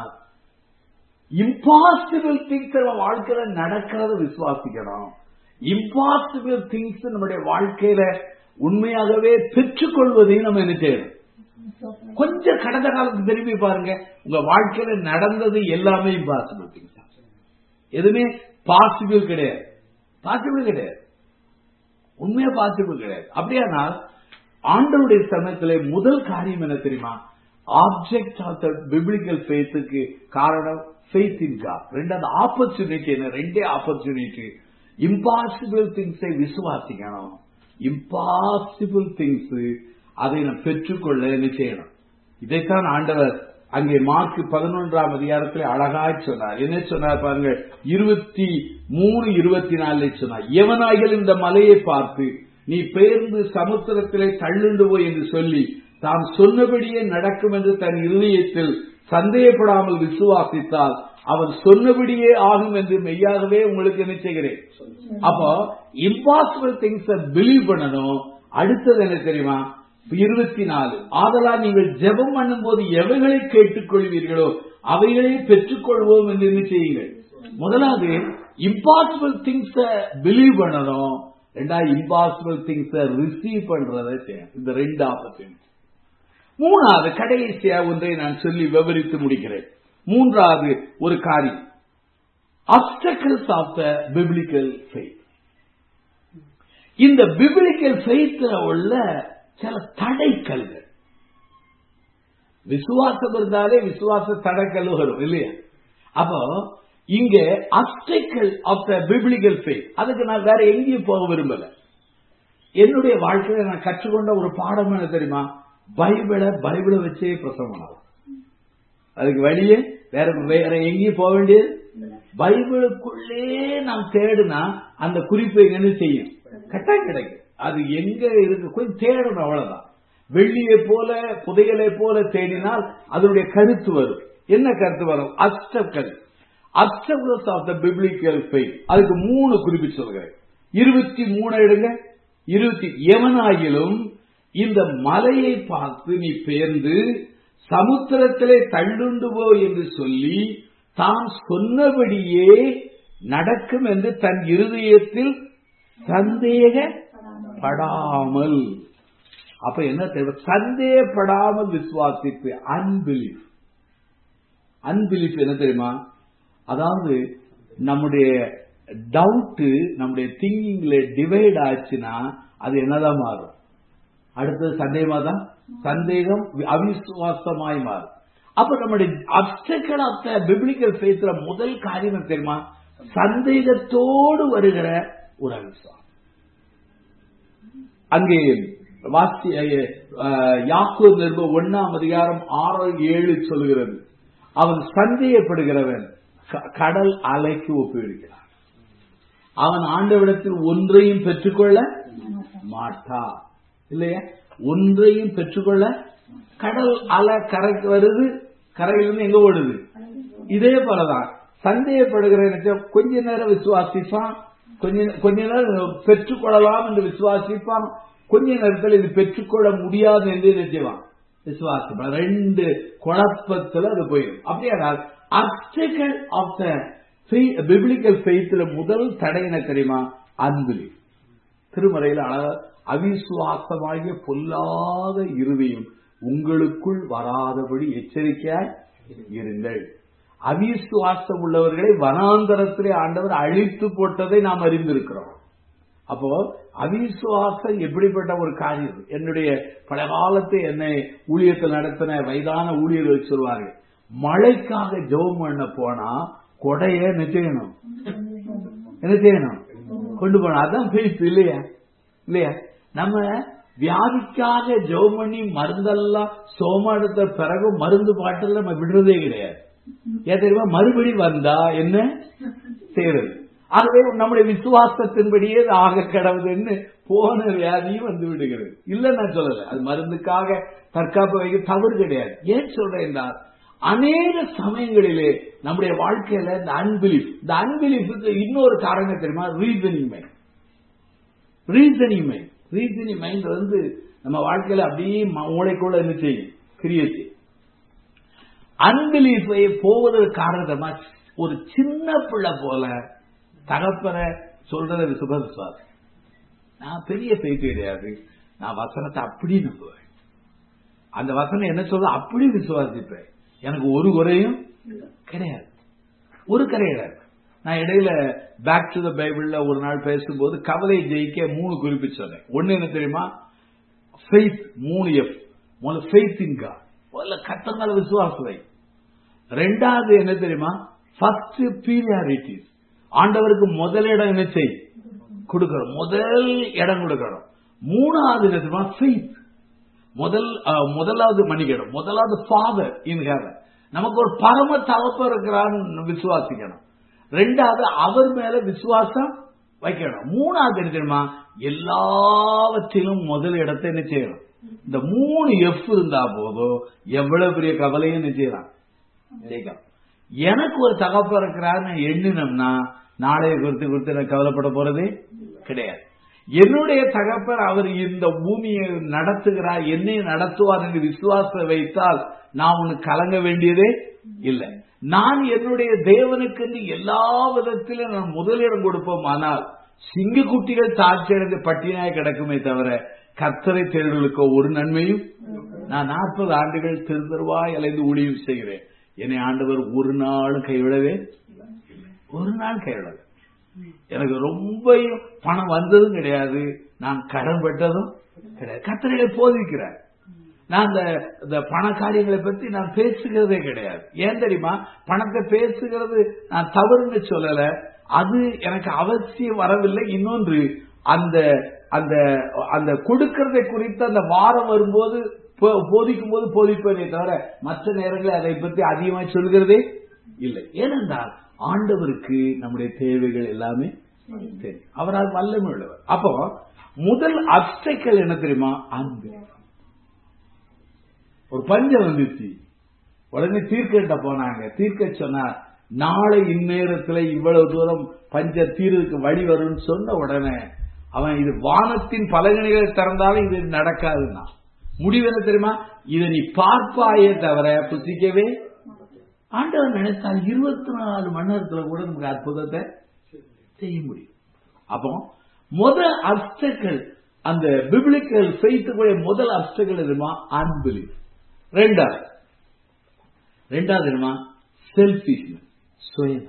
A: இம்பாசிபிள் திங்ஸ் நம்ம வாழ்க்கையில நடக்கிறத விசுவாசிக்கணும் இம்பாசிபிள் திங்ஸ் நம்முடைய வாழ்க்கையில உண்மையாகவே பெற்றுக்கொள்வதையும் நம்ம என்ன செய்யணும் கொஞ்சம் கடந்த காலத்துக்கு திரும்பி பாருங்க உங்க வாழ்க்கையில நடந்தது எல்லாமே இம்பாசிபிள் திங்ஸ் எதுவுமே பாசிபிள் கிடையாது பாசிபிள் கிடையாது உண்மையா பாசிபிள் கிடையாது அப்படியானால் ஆண்டவருடைய சமயத்துல முதல் காரியம் என்ன தெரியுமா ஆப்ஜெக்ட் ஆஃப் த பிப்ளிக்கல் ஃபேத்துக்கு காரணம் ஃபெய்த் இன் காட் ரெண்டாவது ஆப்பர்ச்சுனிட்டி என்ன ரெண்டே ஆப்பர்ச்சுனிட்டி இம்பாசிபிள் திங்ஸை விசுவாசிக்கணும் இம்பாசிபிள் திங்ஸ் அதை நாம் பெற்றுக்கொள்ள என்ன செய்யணும் இதைத்தான் ஆண்டவர் அங்கே மார்க் பதினொன்றாம் அதிகாரத்தில் அழகாய் சொன்னார் என்ன சொன்னார் பாருங்க இருபத்தி மூணு இருபத்தி நாலுல சொன்னார் எவனாகிலும் இந்த மலையை பார்த்து நீ பெயர்ந்து சமுத்திரத்திலே தள்ளுண்டு போய் என்று சொல்லி தாம் சொன்னபடியே நடக்கும் என்று தன் இருதயத்தில் சந்தேகப்படாமல் விசுவாசித்தால் அவன் சொன்னபடியே ஆகும் என்று மெய்யாகவே உங்களுக்கு என்ன செய்கிறேன் அப்போ இம்பாசிபிள் திங்ஸ் பிலீவ் பண்ணணும் அடுத்தது என்ன தெரியுமா இருபத்தி நாலு ஆதலால் நீங்கள் ஜெபம் பண்ணும் போது எவைகளை கேட்டுக்கொள்வீர்களோ அவைகளை பெற்றுக்கொள்வோம் என்று என்ன செய்யுங்கள் முதலாவது இம்பாசிபிள் திங்ஸ் பிலீவ் பண்ணணும் ரெண்டாவது இம்பாசிபிள் திங்ஸ் ரிசீவ் பண்றதை செய்யணும் இந்த ரெண்டு ஆப்பர்ச்சுனிட்டி மூணாவது கடைசியா ஒன்றை நான் சொல்லி விவரித்து முடிக்கிறேன் மூன்றாவது ஒரு காரியம் obstacles of the biblical faith இந்த பிப்ளிக்கல் ஃபெய்த்ல உள்ள சில தடைக்கல்கள் விசுவாசம் இருந்தாலே விசுவாச தடைக்கல் வரும் இல்லையா அப்போ இங்க obstacle of the biblical faith அதுக்கு நான் வேற எங்கேயும் போக விரும்பல என்னுடைய வாழ்க்கையில நான் கற்றுக்கொண்ட ஒரு பாடம் என்ன தெரியுமா பைபிளை பைபிளை வச்சே பிரசவம் பண்ணலாம் அதுக்கு வழியே வேற வேற எங்கேயும் போக வேண்டியது பைபிளுக்குள்ளே நாம் தேடுனா அந்த குறிப்பு எங்கன்னு செய்யும் கட்டாயம் கிடைக்கும் அது எங்க இருக்கு கொஞ்சம் தேடணும் அவ்வளவுதான் வெள்ளியை போல புதையலை போல தேடினால் அதனுடைய கருத்து வரும் என்ன கருத்து வரும் obstacle obstacles of the biblical faith அதுக்கு மூணு குறிப்பு சொல்கிறேன் இருபத்தி மூணு எடுங்க இருபத்தி எவனாகிலும் இந்த மலையை பார்த்து நீ பெயர்ந்து சமுத்திரத்திலே தள்ளுண்டு போ என்று சொல்லி தாம் சொன்னபடியே நடக்கும் என்று தன் இருதயத்தில் சந்தேகப்படாமல் அப்ப என்ன தேவை சந்தேகப்படாமல் விசுவாசிப்பு அன்பிலீஃப் அன்பிலீஃப் என்ன தெரியுமா அதாவது நம்முடைய டவுட் நம்முடைய திங்கிங்ல டிவைட் ஆச்சுன்னா அது என்னதான் மாறும் அடுத்தது சந்தேகமா தான் சந்தேகம் அவிசுவாசமாய் மாறும் அப்ப நம்முடைய அப்டக்கல் ஆஃப் த பிப்ளிக்கல் ஃபேத்ல முதல் காரியம் தெரியுமா சந்தேகத்தோடு வருகிற ஒரு அவிசுவாசம் அங்கே வாசி யாக்கு நிருப ஒன்னாம் அதிகாரம் ஆறு ஏழு சொல்லுகிறது அவன் சந்தேகப்படுகிறவன் கடல் அலைக்கு ஒப்பிடுகிறான் அவன் ஆண்டவிடத்தில் ஒன்றையும் பெற்றுக்கொள்ள மாட்டா இல்லையா ஒன்றையும் பெற்றுக்கொள்ள கடல் அலை கரைக்கு வருது கரையிலிருந்து எங்க ஓடுது இதே போலதான் சந்தேகப்படுகிற கொஞ்ச நேரம் விசுவாசிப்பான் கொஞ்ச கொஞ்ச நேரம் பெற்றுக்கொள்ளலாம் என்று விசுவாசிப்பான் கொஞ்ச நேரத்தில் இது பெற்றுக்கொள்ள முடியாது என்று நினைச்சுவான் விசுவாசிப்பான் ரெண்டு குழப்பத்துல அது போயிடும் அப்படியானால் அப்டக்கல் ஆஃப் த பிப்ளிக்கல் ஃபெய்த்ல முதல் தடை என்ன தெரியுமா அன்பிலி திருமறையில் அழகா அவிசுவாசமாகிய பொல்லாத இறுதியும் உங்களுக்குள் வராதபடி எச்சரிக்கையாய் இருங்கள் அவிசுவாசம் உள்ளவர்களை வனாந்தரத்திலே ஆண்டவர் அழித்து போட்டதை நாம் அறிந்திருக்கிறோம் அப்போ அவிசுவாசம் எப்படிப்பட்ட ஒரு காரியம் என்னுடைய பல காலத்தை என்னை ஊழியத்தில் நடத்தின வயதான ஊழியர்கள் சொல்வார்கள் மழைக்காக ஜெபம் பண்ண போனா கொடைய என்ன செய்யணும் என்ன செய்யணும் கொண்டு போனோம் அதான் ஃபெய்த் இல்லையா இல்லையா நம்ம வியாதிக்காக ஜெபம் பண்ணி மருந்தெல்லாம் சோமா எடுத்த பிறகு மருந்து பாட்டில் நம்ம விடுறதே கிடையாது ஏன் தெரியுமா மறுபடி வந்தா என்ன செய்யறது ஆகவே நம்முடைய விசுவாசத்தின்படியே ஆக கடவுதுன்னு போன வியாதியும் வந்து விடுகிறது இல்ல நான் சொல்லல அது மருந்துக்காக தற்காப்பு வைக்க தவறு கிடையாது ஏன் சொல்றேன் என்றால் அநேக சமயங்களிலே நம்முடைய வாழ்க்கையில இந்த அன்பிலீஃப் இந்த அன்பிலீஃபுக்கு இன்னொரு காரணம் தெரியுமா reasoning mind reasoning mind reasoning mind வந்து நம்ம வாழ்க்கையில அப்படியே மூளைக்குள்ள என்ன செய்யும் கிரியேட் அன்பிலீஃபை போவதற்கு காரணமா ஒரு சின்ன பிள்ளை போல தகப்பன சொல்றத சுப விசுவாசம் நான் பெரிய செய்தி கிடையாது நான் வசனத்தை அப்படி நம்புவேன் அந்த வசனம் என்ன சொல்ற அப்படி விசுவாசிப்பேன் எனக்கு ஒரு குறையும் கிடையாது ஒரு கரை கிடையாது நான் இடையில பேக் டு த பைபிள்ல ஒரு நாள் பேசும்போது கவலை ஜெயிக்க மூணு குறிப்பு சொன்னேன் ஒன்னு என்ன தெரியுமா ஃபெய்த் மூணு எஃப் முதல்ல ஃபெய்த் இன் காட் முதல்ல கத்தங்கால விசுவாசத்தை ரெண்டாவது என்ன தெரியுமா ஃபர்ஸ்ட் பீரியாரிட்டிஸ் ஆண்டவருக்கு முதல் இடம் என்ன செய் கொடுக்கணும் முதல் இடம் கொடுக்கணும் மூணாவது என்ன தெரியுமா ஃபெய்த் முதல் முதலாவது மன்னிக்கணும் முதலாவது ஃபாதர் இன் ஹேவன் நமக்கு ஒரு பரம தவப்ப இருக்கிறான்னு விசுவாசிக்கணும் ரெண்டாவது அவர் மேல விசுவாசம் வைக்கணும் மூணாவது என்ன தெரியுமா எல்லாவற்றிலும் முதல் இடத்தை என்ன செய்யணும் இந்த மூணு எஃப் இருந்தா போதும் எவ்வளவு பெரிய கவலையும் என்ன செய்யலாம் ஜெயிக்கலாம் எனக்கு ஒரு தகப்ப இருக்கிறான்னு எண்ணினோம்னா நாளைய குறித்து குறித்து நான் கவலைப்பட போறதே கிடையாது என்னுடைய தகப்பர் அவர் இந்த பூமியை நடத்துகிறார் என்னை நடத்துவார் என்று விசுவாசம் வைத்தால் நான் உனக்கு கலங்க வேண்டியதே இல்லை நான் என்னுடைய தேவனுக்கு எல்லா விதத்திலும் நான் முதலிடம் கொடுப்போம் ஆனால் சிங்கக்குட்டிகள் தாட்சி அடைந்து பட்டினாய் கிடக்குமே தவிர கத்தரை தேடுகளுக்கோ ஒரு நன்மையும் நான் நாற்பது ஆண்டுகள் திருத்தருவாய் அலைந்து ஊழியம் செய்கிறேன் என்னை ஆண்டவர் ஒரு நாளும் கைவிடவே ஒரு நாள் கைவிடவே எனக்கு ரொம்ப பணம் வந்ததும் கிடையாது நான் கடன் பட்டதும் கிடையாது கத்திரையை போதிக்கிறார் நான் இந்த இந்த பண காரியங்களை பத்தி நான் பேசுகிறதே கிடையாது ஏன் தெரியுமா பணத்தை பேசுகிறது நான் தவறுன்னு சொல்லல அது எனக்கு அவசியம் வரவில்லை இன்னொன்று அந்த அந்த அந்த கொடுக்கறதை குறித்து அந்த வாரம் வரும்போது போ- போதிக்கும் போது போதிப்பதே தவிர மற்ற நேரங்களில் அதை பற்றி அதிகமாக சொல்கிறதே இல்லை ஏனென்றால் ஆண்டவருக்கு நம்முடைய தேவைகள் எல்லாமே தெரியும் அவரால் வல்லமை உள்ளவர் அப்போ முதல் அப்டக்கல் என்ன தெரியுமா அன்பு ஒரு பஞ்சம் வந்துச்சு உடனே தீர்க்கிட்ட போனாங்க தீர்க்க சொன்னார் நாளை இந்நேரத்துல இவ்வளவு தூரம் பஞ்ச தீர்வுக்கு வழி வரும்னு சொன்ன உடனே அவன் இது வானத்தின் பலகணிகளை திறந்தாலும் இது நடக்காதுன்னா முடிவு என்ன தெரியுமா இதை நீ பார்ப்பாயே தவிர புசிக்கவே ஆண்டவர் நினைத்தால் இருபத்தி நாலு மணி நேரத்துல கூட நமக்கு அற்புதத்தை செய்ய முடியும் அப்போ முதல் அப்டக்கள் அந்த பிப்ளிக்கல் ஃபெய்த்துக்குடைய முதல் அப்டக்கள் எதுமா அன்பிலீஃப் ரெண்டாவது ரெண்டாவது என்னமா செல்ஃபிஷ்னஸ் சுயநலம்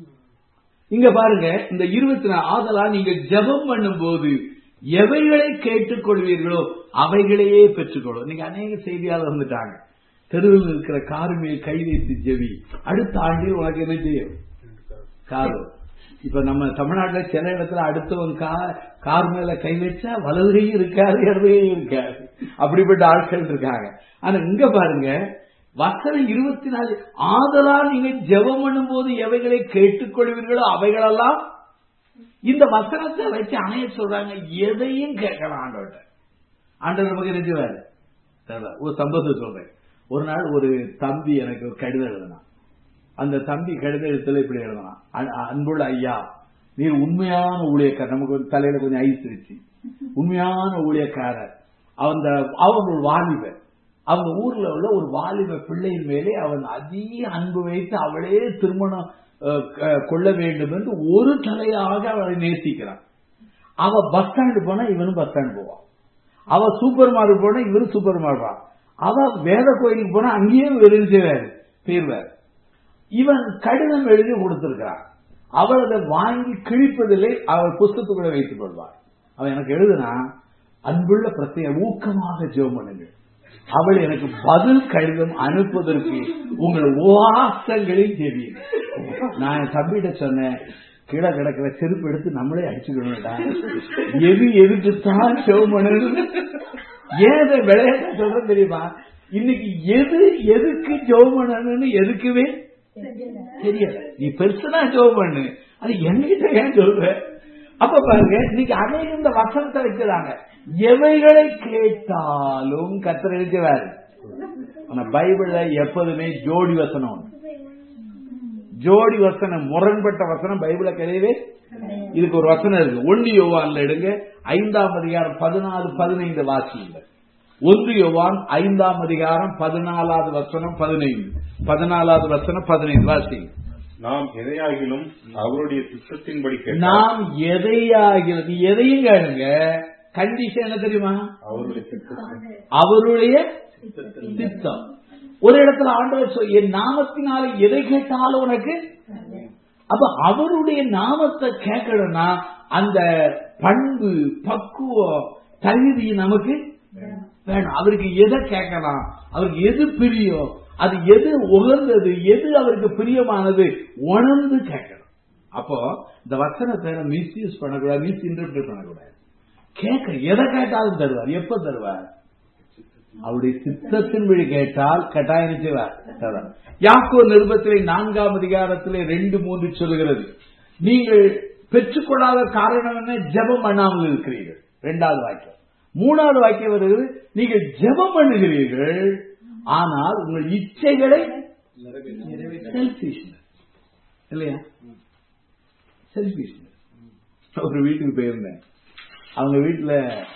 A: இங்க பாருங்க இந்த இருபத்தி நாலு ஆதலா நீங்க ஜெபம் பண்ணும்போது எவைகளை கேட்டுக்கொள்வீர்களோ அவைகளையே பெற்றுக்கொள்ளும் நீங்க அநேக செய்தியாளர் வந்துட்டாங்க தெருவில் இருக்கிற காரு மேல் கை வைத்து ஜெபி அடுத்த ஆண்டு உனக்கு என்ன செய்யும் கார் வரும். இப்ப நம்ம தமிழ்நாட்டுல சில இடத்துல அடுத்தவன் கார் கார் மேல கை வச்சா வலதுகையும் இருக்காது இடதுகையும் இருக்காது அப்படிப்பட்ட ஆட்கள் இருக்காங்க ஆனா இங்க பாருங்க வசனம் இருபத்தி நாலு ஆதலால் நீங்க ஜெபம் பண்ணும்போது எவைகளை கேட்டுக்கொள்வீர்களோ அவைகளெல்லாம் இந்த வசனத்தை வச்சு அணைய சொல்றாங்க எதையும் கேட்கலாம் ஆண்டவர்கிட்ட ஆண்டவர் நமக்கு நினைச்சுவாரு ஒரு சம்பவத்தை சொல்றேன் ஒரு நாள் ஒரு தம்பி எனக்கு ஒரு கடிதம் எழுதினான் அந்த தம்பி கடித எழுத்துல இப்படி எழுதலாம் அன்- அன்புள்ள ஐயா நீர் உண்மையான ஊழியக்காரர் நமக்கு ஒரு தலையில கொஞ்சம் ஐஸ் வச்சு உண்மையான ஊழியக்காரர் அந்த அவன் ஒரு வாலிபர் அவங்க ஊர்ல உள்ள ஒரு வாலிப பிள்ளையின் மேலே அவன் அதிக அன்பு வைத்து அவளே திருமணம் அஹ், க- கொள்ள வேண்டும் என்று ஒரு தலையாக அவளை நேசிக்கிறான் அவ பஸ் ஸ்டாண்டு போனா இவனும் பஸ் ஸ்டாண்ட் போவான் அவ சூப்பர் மார்க்கெட் போனா இவரும் சூப்பர் மார்க்கெட் அவ வேத கோயிலுக்கு போனா அங்கேயும் வெளியே செய்வாரு தீர்வார் இவன் கடிதம் எழுதி கொடுத்திருக்கிறான் அவள் அதை வாங்கி கிழிப்பதில்லை அவள் புஸ்தத்துக்குள்ள வைத்துக் கொள்வார் அவன் எனக்கு எழுதுனா அன்புள்ள பிரத்யேக ஊக்கமாக ஜெபம் பண்ணுங்க அவள் எனக்கு பதில் கடிதம் அனுப்புவதற்கு உங்கள் உவாசங்களில் தெரியும் நான் என் தம்பிகிட்ட சொன்னேன் கீழே கிடக்கிற செருப்பு எடுத்து நம்மளே அடிச்சுக்கணும்டா எது எதுக்கு தான் ஜெபம் பண்ணணும் ஏன் இதை விளையாட்டு சொல்றேன் தெரியுமா இன்னைக்கு எது எதுக்கு ஜெபம் பண்ணணும்னு எதுக்குமே தெரியல நீ பெருசனா ஜெபம் பண்ணு அது என்கிட்ட ஏன் சொல்ற அப்ப பாருங்க இன்னைக்கு அநேக இந்த வசனத்தை வைக்கிறாங்க எவைகளை கேட்டாலும் கத்தர் எழுதுவாரு ஆனா பைபிள்ல எப்போதுமே ஜோடி வசனம் உண்டு. ஜோடி வசனம் முரண்பட்ட வசனம் பைபிள கிடையவே இதுக்கு ஒரு வசனம் இருக்கு ஒன்று யோவான்ல எடுங்க ஐந்தாம் அதிகாரம் பதினாலு பதினைந்து வாசியுங்க ஒன்று யோவான் ஐந்தாம் அதிகாரம் பதினாலாவது வசனம் பதினைந்து பதினாலாவது வசனம் பதினைந்து வாசிங்க
B: நாம் எதையாகிலும் அவருடைய சித்தத்தின்படி கேட்டால்
A: நாம் எதையாகிறது எதையும் கேளுங்க கண்டிஷன் என்ன தெரியுமா
B: அவருடைய சித்தத்தின்
A: அவருடைய சித்தம் ஒரு இடத்துல ஆண்டவர் சொல் என் நாமத்தினால எதை கேட்டாலும் உனக்கு அப்ப அவருடைய நாமத்தை கேட்கணும்னா அந்த பண்பு பக்குவம் தகுதி நமக்கு வேணும் அவருக்கு எதை கேட்கலாம் அவருக்கு எது பிரியம் அது எது உகந்தது எது அவருக்கு பிரியமானது உணர்ந்து கேட்கணும் அப்போ இந்த வசனத்தை மிஸ்யூஸ் பண்ணக்கூடாது மிஸ் இன்டர்பிரட் பண்ணக்கூடாது கேட்க எதை கேட்டாலும் தருவார் எப்ப தருவார் அவருடைய சித்தத்தின் வழி கேட்டால் கட்டாயம் செய்வார் தருவார். யாக்கோ நிருபத்திலே நான்காம் அதிகாரத்திலே ரெண்டு மூன்று சொல்லுகிறது நீங்கள் பெற்றுக்கொள்ளாத காரணம் என்ன ஜெபம் பண்ணாமல் இருக்கிறீர்கள் இரண்டாவது வாக்கியம் மூணாவது வாக்கியம் வருகிறது நீங்கள் ஜெபம் பண்ணுகிறீர்கள் ஆனால் உங்கள் இச்சைகளை செல்ஃபிஷ்னஸ் இல்லையா செல்ஃபிஷ்னஸ் ஒரு வீட்டுக்கு போயிருந்தேன் அவங்க வீட்டுல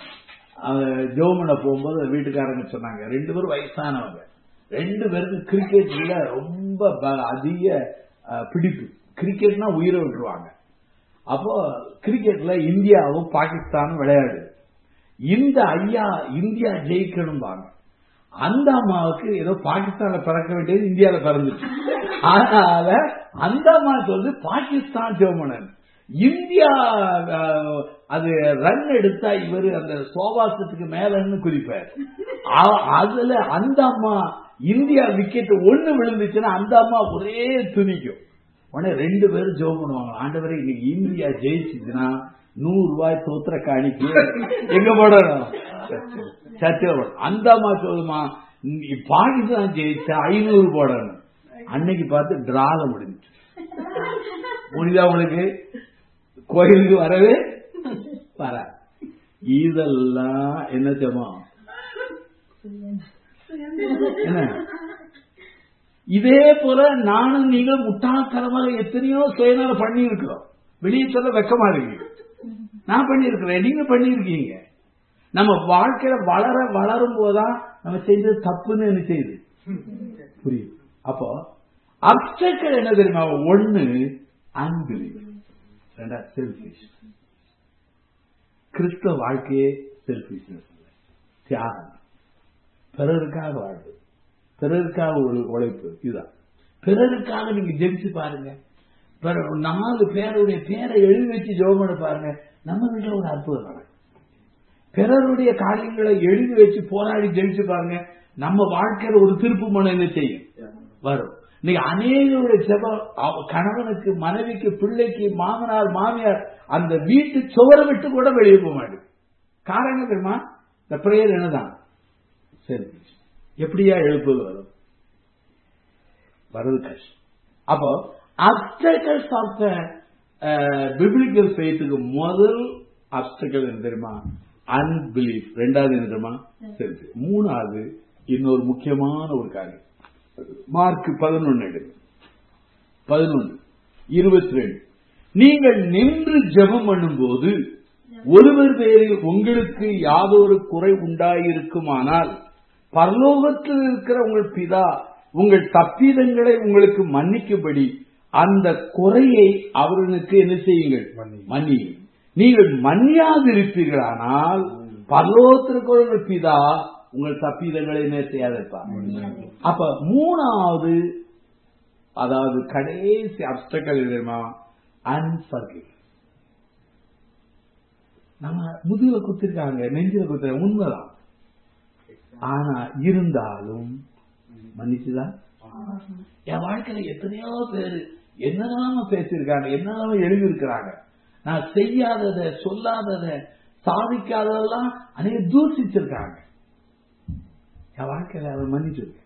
A: ஜோமனை போகும்போது அந்த வீட்டுக்காரங்க சொன்னாங்க ரெண்டு பேரும் வயசானவங்க ரெண்டு பேருக்கு கிரிக்கெட்ல ரொம்ப ப- அதிக அஹ், பிடிப்பு கிரிக்கெட்னா உயிரை விட்டுருவாங்க அப்போ கிரிக்கெட்ல இந்தியாவும் பாகிஸ்தானும் விளையாடுது இந்த ஐயா இந்தியா ஜெயிக்கணும்பாங்க அந்த அம்மாவுக்கு ஏதோ பாகிஸ்தான்ல பிறக்க வேண்டியது இந்தியால பிறந்துச்சு அதனால அந்த அம்மா சொல்றது பாகிஸ்தான் ஜெர்மனன் இந்தியா அஹ், அது ரன் எடுத்தா இவரு அந்த சோபாசத்துக்கு மேலன்னு குறிப்பார் அ- அதுல அந்த அம்மா இந்தியா விக்கெட் ஒண்ணு விழுந்துச்சுன்னா அந்த அம்மா ஒரே துணிக்கும் உடனே ரெண்டு பேரும் ஜோம் பண்ணுவாங்க ஆண்டவரே இன்னைக்கு இந்தியா ஜெயிச்சுச்சுன்னா நூறு ரூபாய் தோத்திர காணிக்கு எங்க போடணும் சர்ச்சை போடணும் அந்த அம்மா சொல்லுமா நீ பாகிஸ்தான் ஜெயிச்சா ஐநூறு போடணும் அன்னைக்கு பார்த்து டிரால முடிஞ்சுச்சு புரியுதா உங்களுக்கு கோயிலுக்கு வரவே வர இதெல்லாம் என்ன ஜெபம் என்ன இதே போல நானும் நீங்களும் முட்டாள்தனமாக எத்தனையோ சுயநலம் பண்ணி இருக்கிறோம் வெளியே சொல்ல வெக்கமா இருக்கு நான் பண்ணியிருக்கிறேன் நீங்க பண்ணியிருக்கீங்க நம்ம வாழ்க்கையில வளர வளரும் போதுதான் நம்ம செஞ்சது தப்புன்னு எனக்கு செய்யுது புரியுது அப்போ அப்டக்கள் என்ன தெரியுமா ஒண்ணு அன்பிலீவ் ரெண்டா செல்ஃபிஷ் கிறிஸ்தவ வாழ்க்கையே செல்ஃபிஷ்னஸ் தியாகம் பிறருக்காக வாழ்வு பிறருக்காக உழை- உழைப்பு இதுதான் பிறருக்காக நீங்க ஜெபிச்சு பாருங்க பிற- நாலு பேருடைய பேரை எழுதி வச்சு ஜெபம் பண்ண பாருங்க நம்ம வீட்டுல ஒரு அற்புதம் நடக்கும் பிறருடைய காரியங்களை எழுதி வச்சு போராடி ஜெயிச்சு பாருங்க நம்ம வாழ்க்கையில ஒரு திருப்பு மனம் என்ன செய்யும் வரும் இன்னைக்கு அநேகருடைய ஜெபம் அவ- கணவனுக்கு மனைவிக்கு பிள்ளைக்கு மாமனார் மாமியார் அந்த வீட்டு சுவரை விட்டு கூட வெளியே போக மாட்டேங்குது காரணம் தெரியுமா இந்த பிரேயர் என்னதான் சரி எப்படியா எழுப்புவது வரும் வர்றது கஷ்டம் அப்போ அப்டக்கல்ஸ் ஆஃப் த பிப்ளிக்கல் ஃபெய்த்துக்கு முதல் அப்டக்கல் என்ன தெரியுமா அன்பிலீஃப் ரெண்டாவது என்ன தெரியுமா சரி மூணாவது இன்னொரு முக்கியமான ஒரு காரியம் மார்க் பதினொன்னு எடுங்க பதினொன்னு இருபத்தி ரெண்டு நீங்கள் நின்று ஜெபம் பண்ணும்போது ஒருவர் பேரில் உங்களுக்கு யாதொரு குறை உண்டாயிருக்குமானால் பரலோகத்தில் இருக்கிற உங்கள் பிதா உங்கள் தப்பிதங்களை உங்களுக்கு மன்னிக்கும்படி அந்த குறையை அவர்களுக்கு என்ன செய்யுங்கள்
B: மன்னியுங்கள்.
A: மன்னியுங்கள் நீங்கள் மன்னியாதிருப்பீர்களானால் பரலோகத்திற்கு உங்கள் பிதா உங்கள் தப்பிதங்களை என்ன செய்யாதிருப்பார் அப்ப மூணாவது அதாவது கடைசி அப்டக்கல் தெரியுமா அன்பர்கிவ் நம்ம முதுகுல குத்திருக்காங்க நெஞ்சில குத்துறாங்க உண்மைதான் ஆனா இருந்தாலும் மன்னிச்சுதான் என் வாழ்க்கையில எத்தனையோ பேர் என்னெல்லாம் பேசியிருக்காங்க என்னெல்லாம் எழுதியிருக்கிறாங்க நான் செய்யாதத சொல்லாதத சாதிக்காததெல்லாம் அநேக தூசிச்சிருக்காங்க என் வாழ்க்கையில அவர் மன்னிச்சிருக்கேன்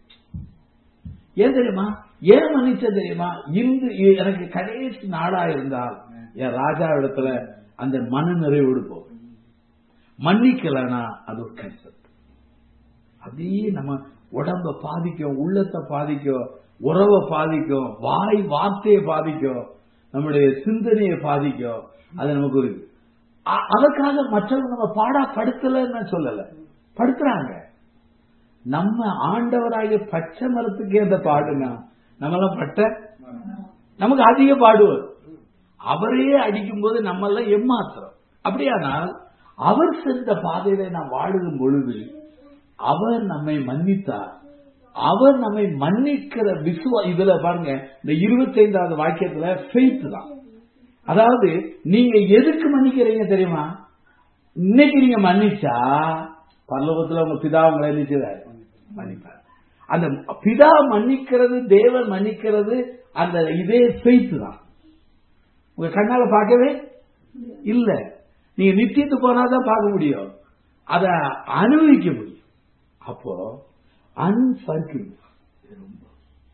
A: ஏன் தெரியுமா ஏன் மன்னிச்ச தெரியுமா இன்று எனக்கு கடைசி நாடா இருந்தால் என் ராஜா இடத்துல அந்த மன நிறைவோடு போகும் மன்னிக்கலனா அது ஒரு கன்செப்ட் அப்படியே நம்ம உடம்ப பாதிக்கும் உள்ளத்தை பாதிக்கும் உறவை பாதிக்கும் வாய் வார்த்தையை பாதிக்கும் நம்முடைய சிந்தனையை பாதிக்கும் அது நமக்கு ஒரு அ- அதற்காக மற்றவங்க நம்ம பாடா படுத்தலன்னு சொல்லல படுத்துறாங்க நம்ம ஆண்டவராகிய பச்சை மரத்துக்கு எந்த பாடுனா நம்மளாம் பட்ட நமக்கு அதிக பாடுவார் அவரையே அடிக்கும் போது நம்ம எல்லாம் ஏமாத்துறோம் அப்படியானால் அவர் சென்ற பாதையில நாம் வாழும் பொழுது அவர் நம்மை மன்னித்தார் அவர் நம்மை மன்னிக்கிற விசுவா இதுல பாருங்க இந்த இருபத்தைந்தாவது வாக்கியத்துல ஃபெய்த் தான் அதாவது நீங்க எதுக்கு மன்னிக்கிறீங்க தெரியுமா இன்னைக்கு நீங்க மன்னிச்சா பரலோகத்துல உங்க பிதா உங்களை என்ன செய்வார் மன்னிப்பார் அந்த பிதா மன்னிக்கிறது தேவன் மன்னிக்கிறது அந்த இதே ஃபெய்த் தான் உங்க கண்ணால பார்க்கவே இல்ல நீங்க நித்தியத்து போனாதான் பார்க்க முடியும் அத அனுபவிக்க முடியும் அப்போ அன்ஃபர்கிவ் ரொம்ப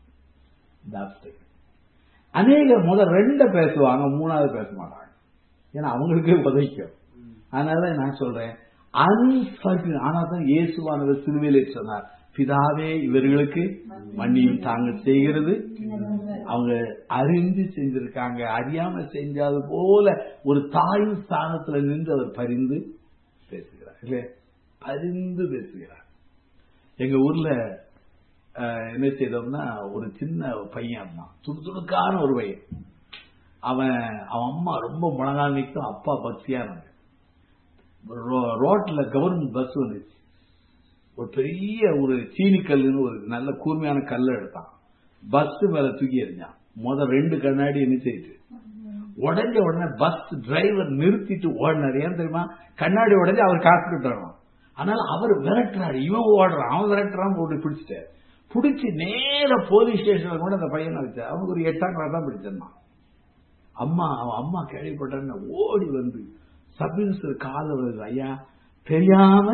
A: ஜாஸ்தி அநேக முதல் ரெண்ட பேசுவாங்க மூணாவது பேச மாட்டாங்க ஏன்னா அவங்களுக்கே உதைக்கும் அதனால நான் சொல்றேன் அன்ஃபர்கிவ் ஆனா தான் இயேசுவானவர் சிலுவையிலே சொன்னார் பிதாவே இவர்களுக்கு மன்னியும் தாங்கள் செய்கிறது அவங்க அறிந்து செஞ்சிருக்காங்க அறியாம செஞ்சது போல ஒரு தாயின் ஸ்தானத்துல நின்று அவர் பரிந்து பேசுகிறார் இல்ல பரிந்து பேசுகிறார் எங்க ஊர்ல அஹ், என்ன செய்தோம்னா ஒரு சின்ன பையன் இருந்தான் துடுதுடுக்கான ஒரு பையன் அவன் அவன் அம்மா ரொம்ப முழங்கால் நிற்கும் அப்பா பக்தியானவங்க ரோ- ரோட்ல கவர்மெண்ட் பஸ் வந்துச்சு ஒரு பெரிய ஒரு சீனி கல்லுன்னு ஒரு நல்ல கூர்மையான கல்லை எடுத்தான் பஸ் மேல தூக்கி எறிஞ்சான் முத ரெண்டு கண்ணாடி என்ன செய்யுது உடஞ்ச உடனே பஸ் டிரைவர் நிறுத்திட்டு ஓடினார் ஏன் தெரியுமா கண்ணாடி உடஞ்சு அவர் காத்துக்கிட்டு வரணும் அதனால அவர் விரட்டுறாரு இவன் ஓடுறான் அவன் விரட்டுறான் போட்டு பிடிச்சிட்டாரு பிடிச்சி நேர போலீஸ் ஸ்டேஷன்ல கூட அந்த பையனை வச்சார் அவனுக்கு ஒரு எட்டாம் கிளாஸ் தான் பிடிச்சிருந்தான் அம்மா அவன் அம்மா கேள்விப்பட்டான்னு ஓடி வந்து சப் இன்ஸ்பெக்டர் கால வருது ஐயா தெரியாம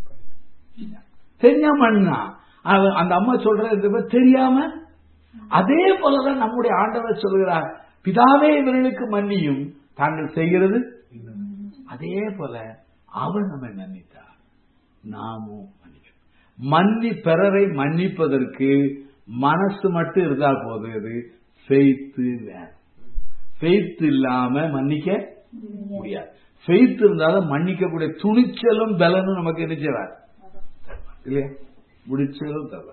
A: தெரியாம அண்ணா. அவன் அந்த அம்மா சொல்றது தெரியாம அதே போலதான் நம்முடைய ஆண்டவர் சொல்கிறார் பிதாவே இவர்களுக்கு மன்னியும் தாங்கள் செய்கிறது அதே போல அவர் நம்மை மன்னித்தார் நாமும் மன்னிக்கணும் மன்னி பிறரை மன்னிப்பதற்கு மனசு மட்டும் இருந்தா போதும் அது ஃபெய்த்து வேணும் ஃபெய்த் இல்லாம மன்னிக்க முடியாது ஃபெய்த் இருந்தாலும் மன்னிக்கக்கூடிய துணிச்சலும் பலனும் நமக்கு என்ன செய்வார் இல்லையா முடிச்சலும் தருவார்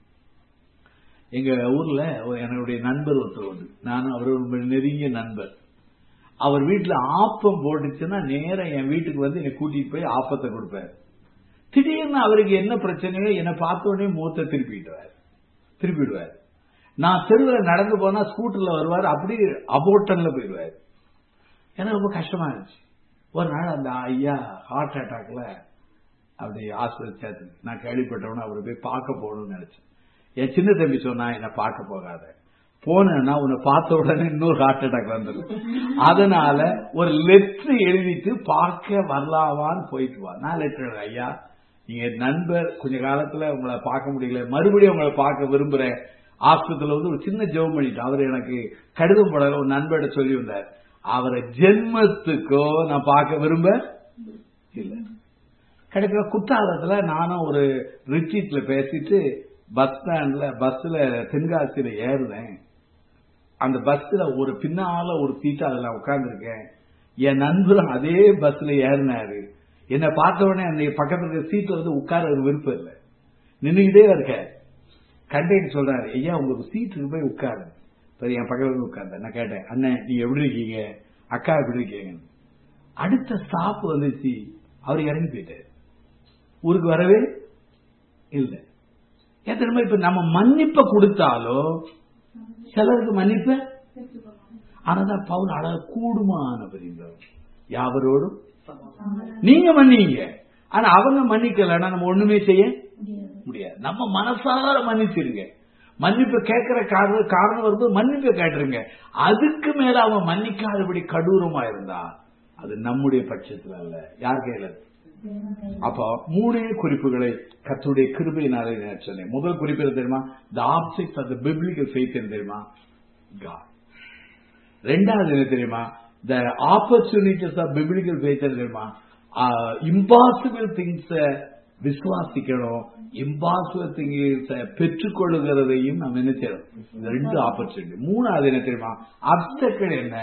A: எங்க ஊர்ல ஒரு- என்னுடைய நண்பர் ஒருத்தர் உண்டு நானும் அவர் ஒரு நெருங்கிய நண்பர் அவர் வீட்டுல ஆப்பம் போட்டுச்சுன்னா நேரா என் வீட்டுக்கு வந்து என்னை கூட்டிட்டு போய் ஆப்பத்தை கொடுப்பாரு திடீர்னு அவருக்கு என்ன பிரச்சனையோ என்னை பார்த்த உடனே மூத்த திருப்பிடுவார் திருப்பிடுவார் நான் தெருவில் நடந்து போனா ஸ்கூட்டர்ல வருவார் அப்படி அபோட்டன்ல போயிடுவார் எனக்கு ரொம்ப கஷ்டமா இருந்துச்சு ஒரு நாள் அந்த ஐயா ஹார்ட் அட்டாக்ல அப்படி ஹாஸ்பிட்டல் சேர்த்து நான் கேள்விப்பட்டவன அவரை போய் பார்க்க போகணும்னு நினைச்சேன் என் சின்ன தம்பி சொன்னா என்ன பார்க்க போகாத போனேன்னா உன்னை பார்த்த உடனே இன்னொரு ஹார்ட் அட்டாக் வந்தது அதனால ஒரு லெட்டர் எழுதிட்டு பார்க்க வரலாவான்னு போயிட்டு வா நான் லெட்டர் எழுதுறேன் ஐயா நீங்க நண்பர் கொஞ்ச காலத்துல உங்களை பார்க்க முடியல மறுபடியும் உங்களை பார்க்க விரும்புறேன் ஆஸ்பத்திரியில வந்து ஒரு சின்ன ஜெபம் பண்ணிட்டு அவர் எனக்கு கடிதம் போட ஒரு நண்பர்கிட்ட சொல்லி வந்தார் அவரை ஜென்மத்துக்கோ நான் பார்க்க விரும்ப இல்ல கிடைக்கிற குற்றாலத்துல நானும் ஒரு ரிட்ரீட்ல பேசிட்டு பஸ் ஸ்டாண்ட்ல பஸ்ல தென்காசியில ஏறுறேன் அந்த பஸ்ல ஒரு பின்னால ஒரு சீட்டு அதுல உட்கார்ந்துருக்கேன் என் நண்பரும் அதே பஸ்ல ஏறினாரு என்னை பார்த்த உடனே அந்த பக்கத்துல இருக்க சீட்டு வந்து உட்கார ஒரு விருப்பம் இல்லை நின்னுகிட்டே இருக்க கண்டக்டர் சொல்றாரு ஐயா உங்களுக்கு சீட்டுக்கு போய் உட்காரு சரி என் பக்கத்துல வந்து உட்கார்ந்தேன் நான் கேட்டேன் அண்ணன் நீங்க எப்படி இருக்கீங்க அக்கா எப்படி இருக்கீங்க அடுத்த ஸ்டாப் வந்துச்சு அவர் இறங்கி போயிட்டாரு ஊருக்கு வரவே இல்லை ஏன் தெரியுமா இப்ப நம்ம மன்னிப்பை கொடுத்தாலும் சிலருக்கு மன்னிப்ப ஆனாதான் பவுல் அழக கூடுமான புரிந்தவர் யாவரோடும் நீங்க மன்னிங்க ஆனா அவங்க மன்னிக்கலன்னா நம்ம ஒண்ணுமே செய்ய முடியாது நம்ம மனசார மன்னிச்சிருங்க மன்னிப்பு கேட்கிற காரணம் காரணம் வரும்போது மன்னிப்பு கேட்டுருங்க அதுக்கு மேல அவன் மன்னிக்காதபடி கடூரமா இருந்தா அது நம்முடைய பட்சத்துல அல்ல யார் கையில இருக்கு? அப்போ மூணே குறிப்புகளை கர்த்தருடைய கிருபையினாலே நான் சொன்னேன் முதல் குறிப்பு என்ன தெரியுமா the object of the biblical faith என்ன தெரியுமா God ரெண்டாவது என்ன தெரியுமா the opportunities of biblical faith என்ன தெரியுமா இம்பாசிபிள் திங்ஸ் விசுவாசிக்கணும் இம்பாசிபிள் திங்ஸ் பெற்றுக்கொள்ளுகிறதையும் நம்ம என்ன செய்யணும் இந்த ரெண்டு ஆப்பர்ச்சுனிட்டி மூணாவது என்ன தெரியுமா அப்டக்கள் என்ன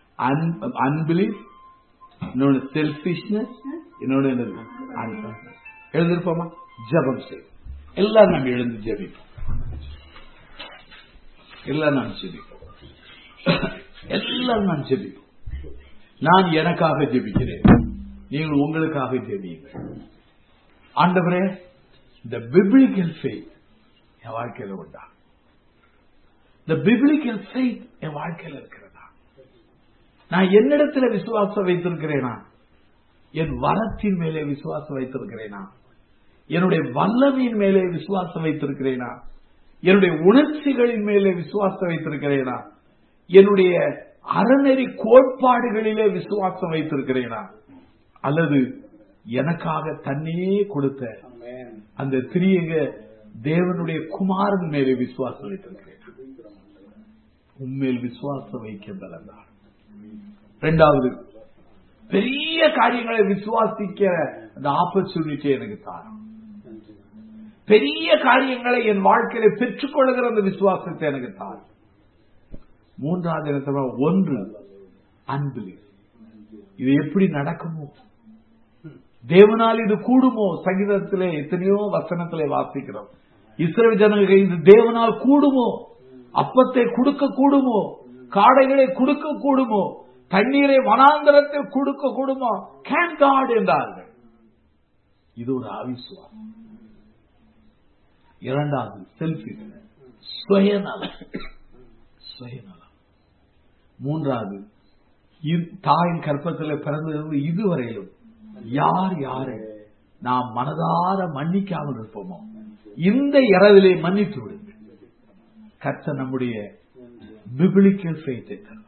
A: அன்பிலீஃப் இன்னொன்னு செல்பிஷ்னஸ் இன்னொன்னு என்னது அன்பு எழுந்திருப்போமா ஜபம் செய் எல்லாம் நம்ம எழுந்து ஜபிப்போம் எல்லாம் நாம் ஜெபிப்போம் எல்லாம் நாம் ஜெபிப்போம் நான் எனக்காக ஜெபிக்கிறேன் நீங்கள் உங்களுக்காக ஜெபியுங்கள் ஆண்டவரே இந்த பிப்ளிக்கல் ஃபெய்த் என் வாழ்க்கையில உண்டா இந்த பிப்ளிக்கல் ஃபெய்த் என் வாழ்க்கையில இருக்கிறதா நான் என்னிடத்துல விசுவாசம் வைத்திருக்கிறேனா என் வரத்தின் மேலே விசுவாசம் வைத்திருக்கிறேனா என்னுடைய வல்லமையின் மேலே விசுவாசம் வைத்திருக்கிறேனா என்னுடைய உணர்ச்சிகளின் மேலே விசுவாசம் வைத்திருக்கிறேனா என்னுடைய அறநெறி கோட்பாடுகளிலே விசுவாசம் வைத்திருக்கிறேனா அல்லது எனக்காக தன்னையே கொடுத்த அந்த திரியங்க தேவனுடைய குமாரன் மேலே விசுவாசம் வைத்திருக்கிறேன் உண்மையில் விசுவாசம் வைக்க பலந்தான் இரண்டாவது பெரிய காரியங்களை விசுவாசிக்க அந்த ஆப்பர்ச்சுனிட்டி எனக்கு தாரும் பெரிய காரியங்களை என் வாழ்க்கையில பெற்றுக்கொள்கிற அந்த விசுவாசத்தை எனக்கு தாரும் மூன்றாவது என்ன தெரியுமா? ஒன்று அன்பில் இது எப்படி நடக்குமோ தேவனால் இது கூடுமோ சங்கீதத்திலே எத்தனையோ வசனத்திலே வாசிக்கிறோம் இஸ்ரேல் ஜனங்கள் இது தேவனால் கூடுமோ அப்பத்தை கொடுக்க கூடுமோ காடைகளை கொடுக்க கூடுமோ தண்ணீரை வனாந்தரத்தில் கொடுக்க கூடுமோ கேன் காட் என்றார்கள் இது ஒரு அவிசுவாசம் இரண்டாவது செல்ஃபி சுயநலம் சுயநலம் மூன்றாவது இ- தாயின் கற்பத்தில் பிறந்தது இதுவரையிலும் யார் யாரை நாம் மனதார மன்னிக்காமல் இருப்போமோ இந்த இரவிலே மன்னித்து விடுங்கள் கர்த்தர் நம்முடைய பிபிளிக்கல் ஃபெய்த்தை தரும்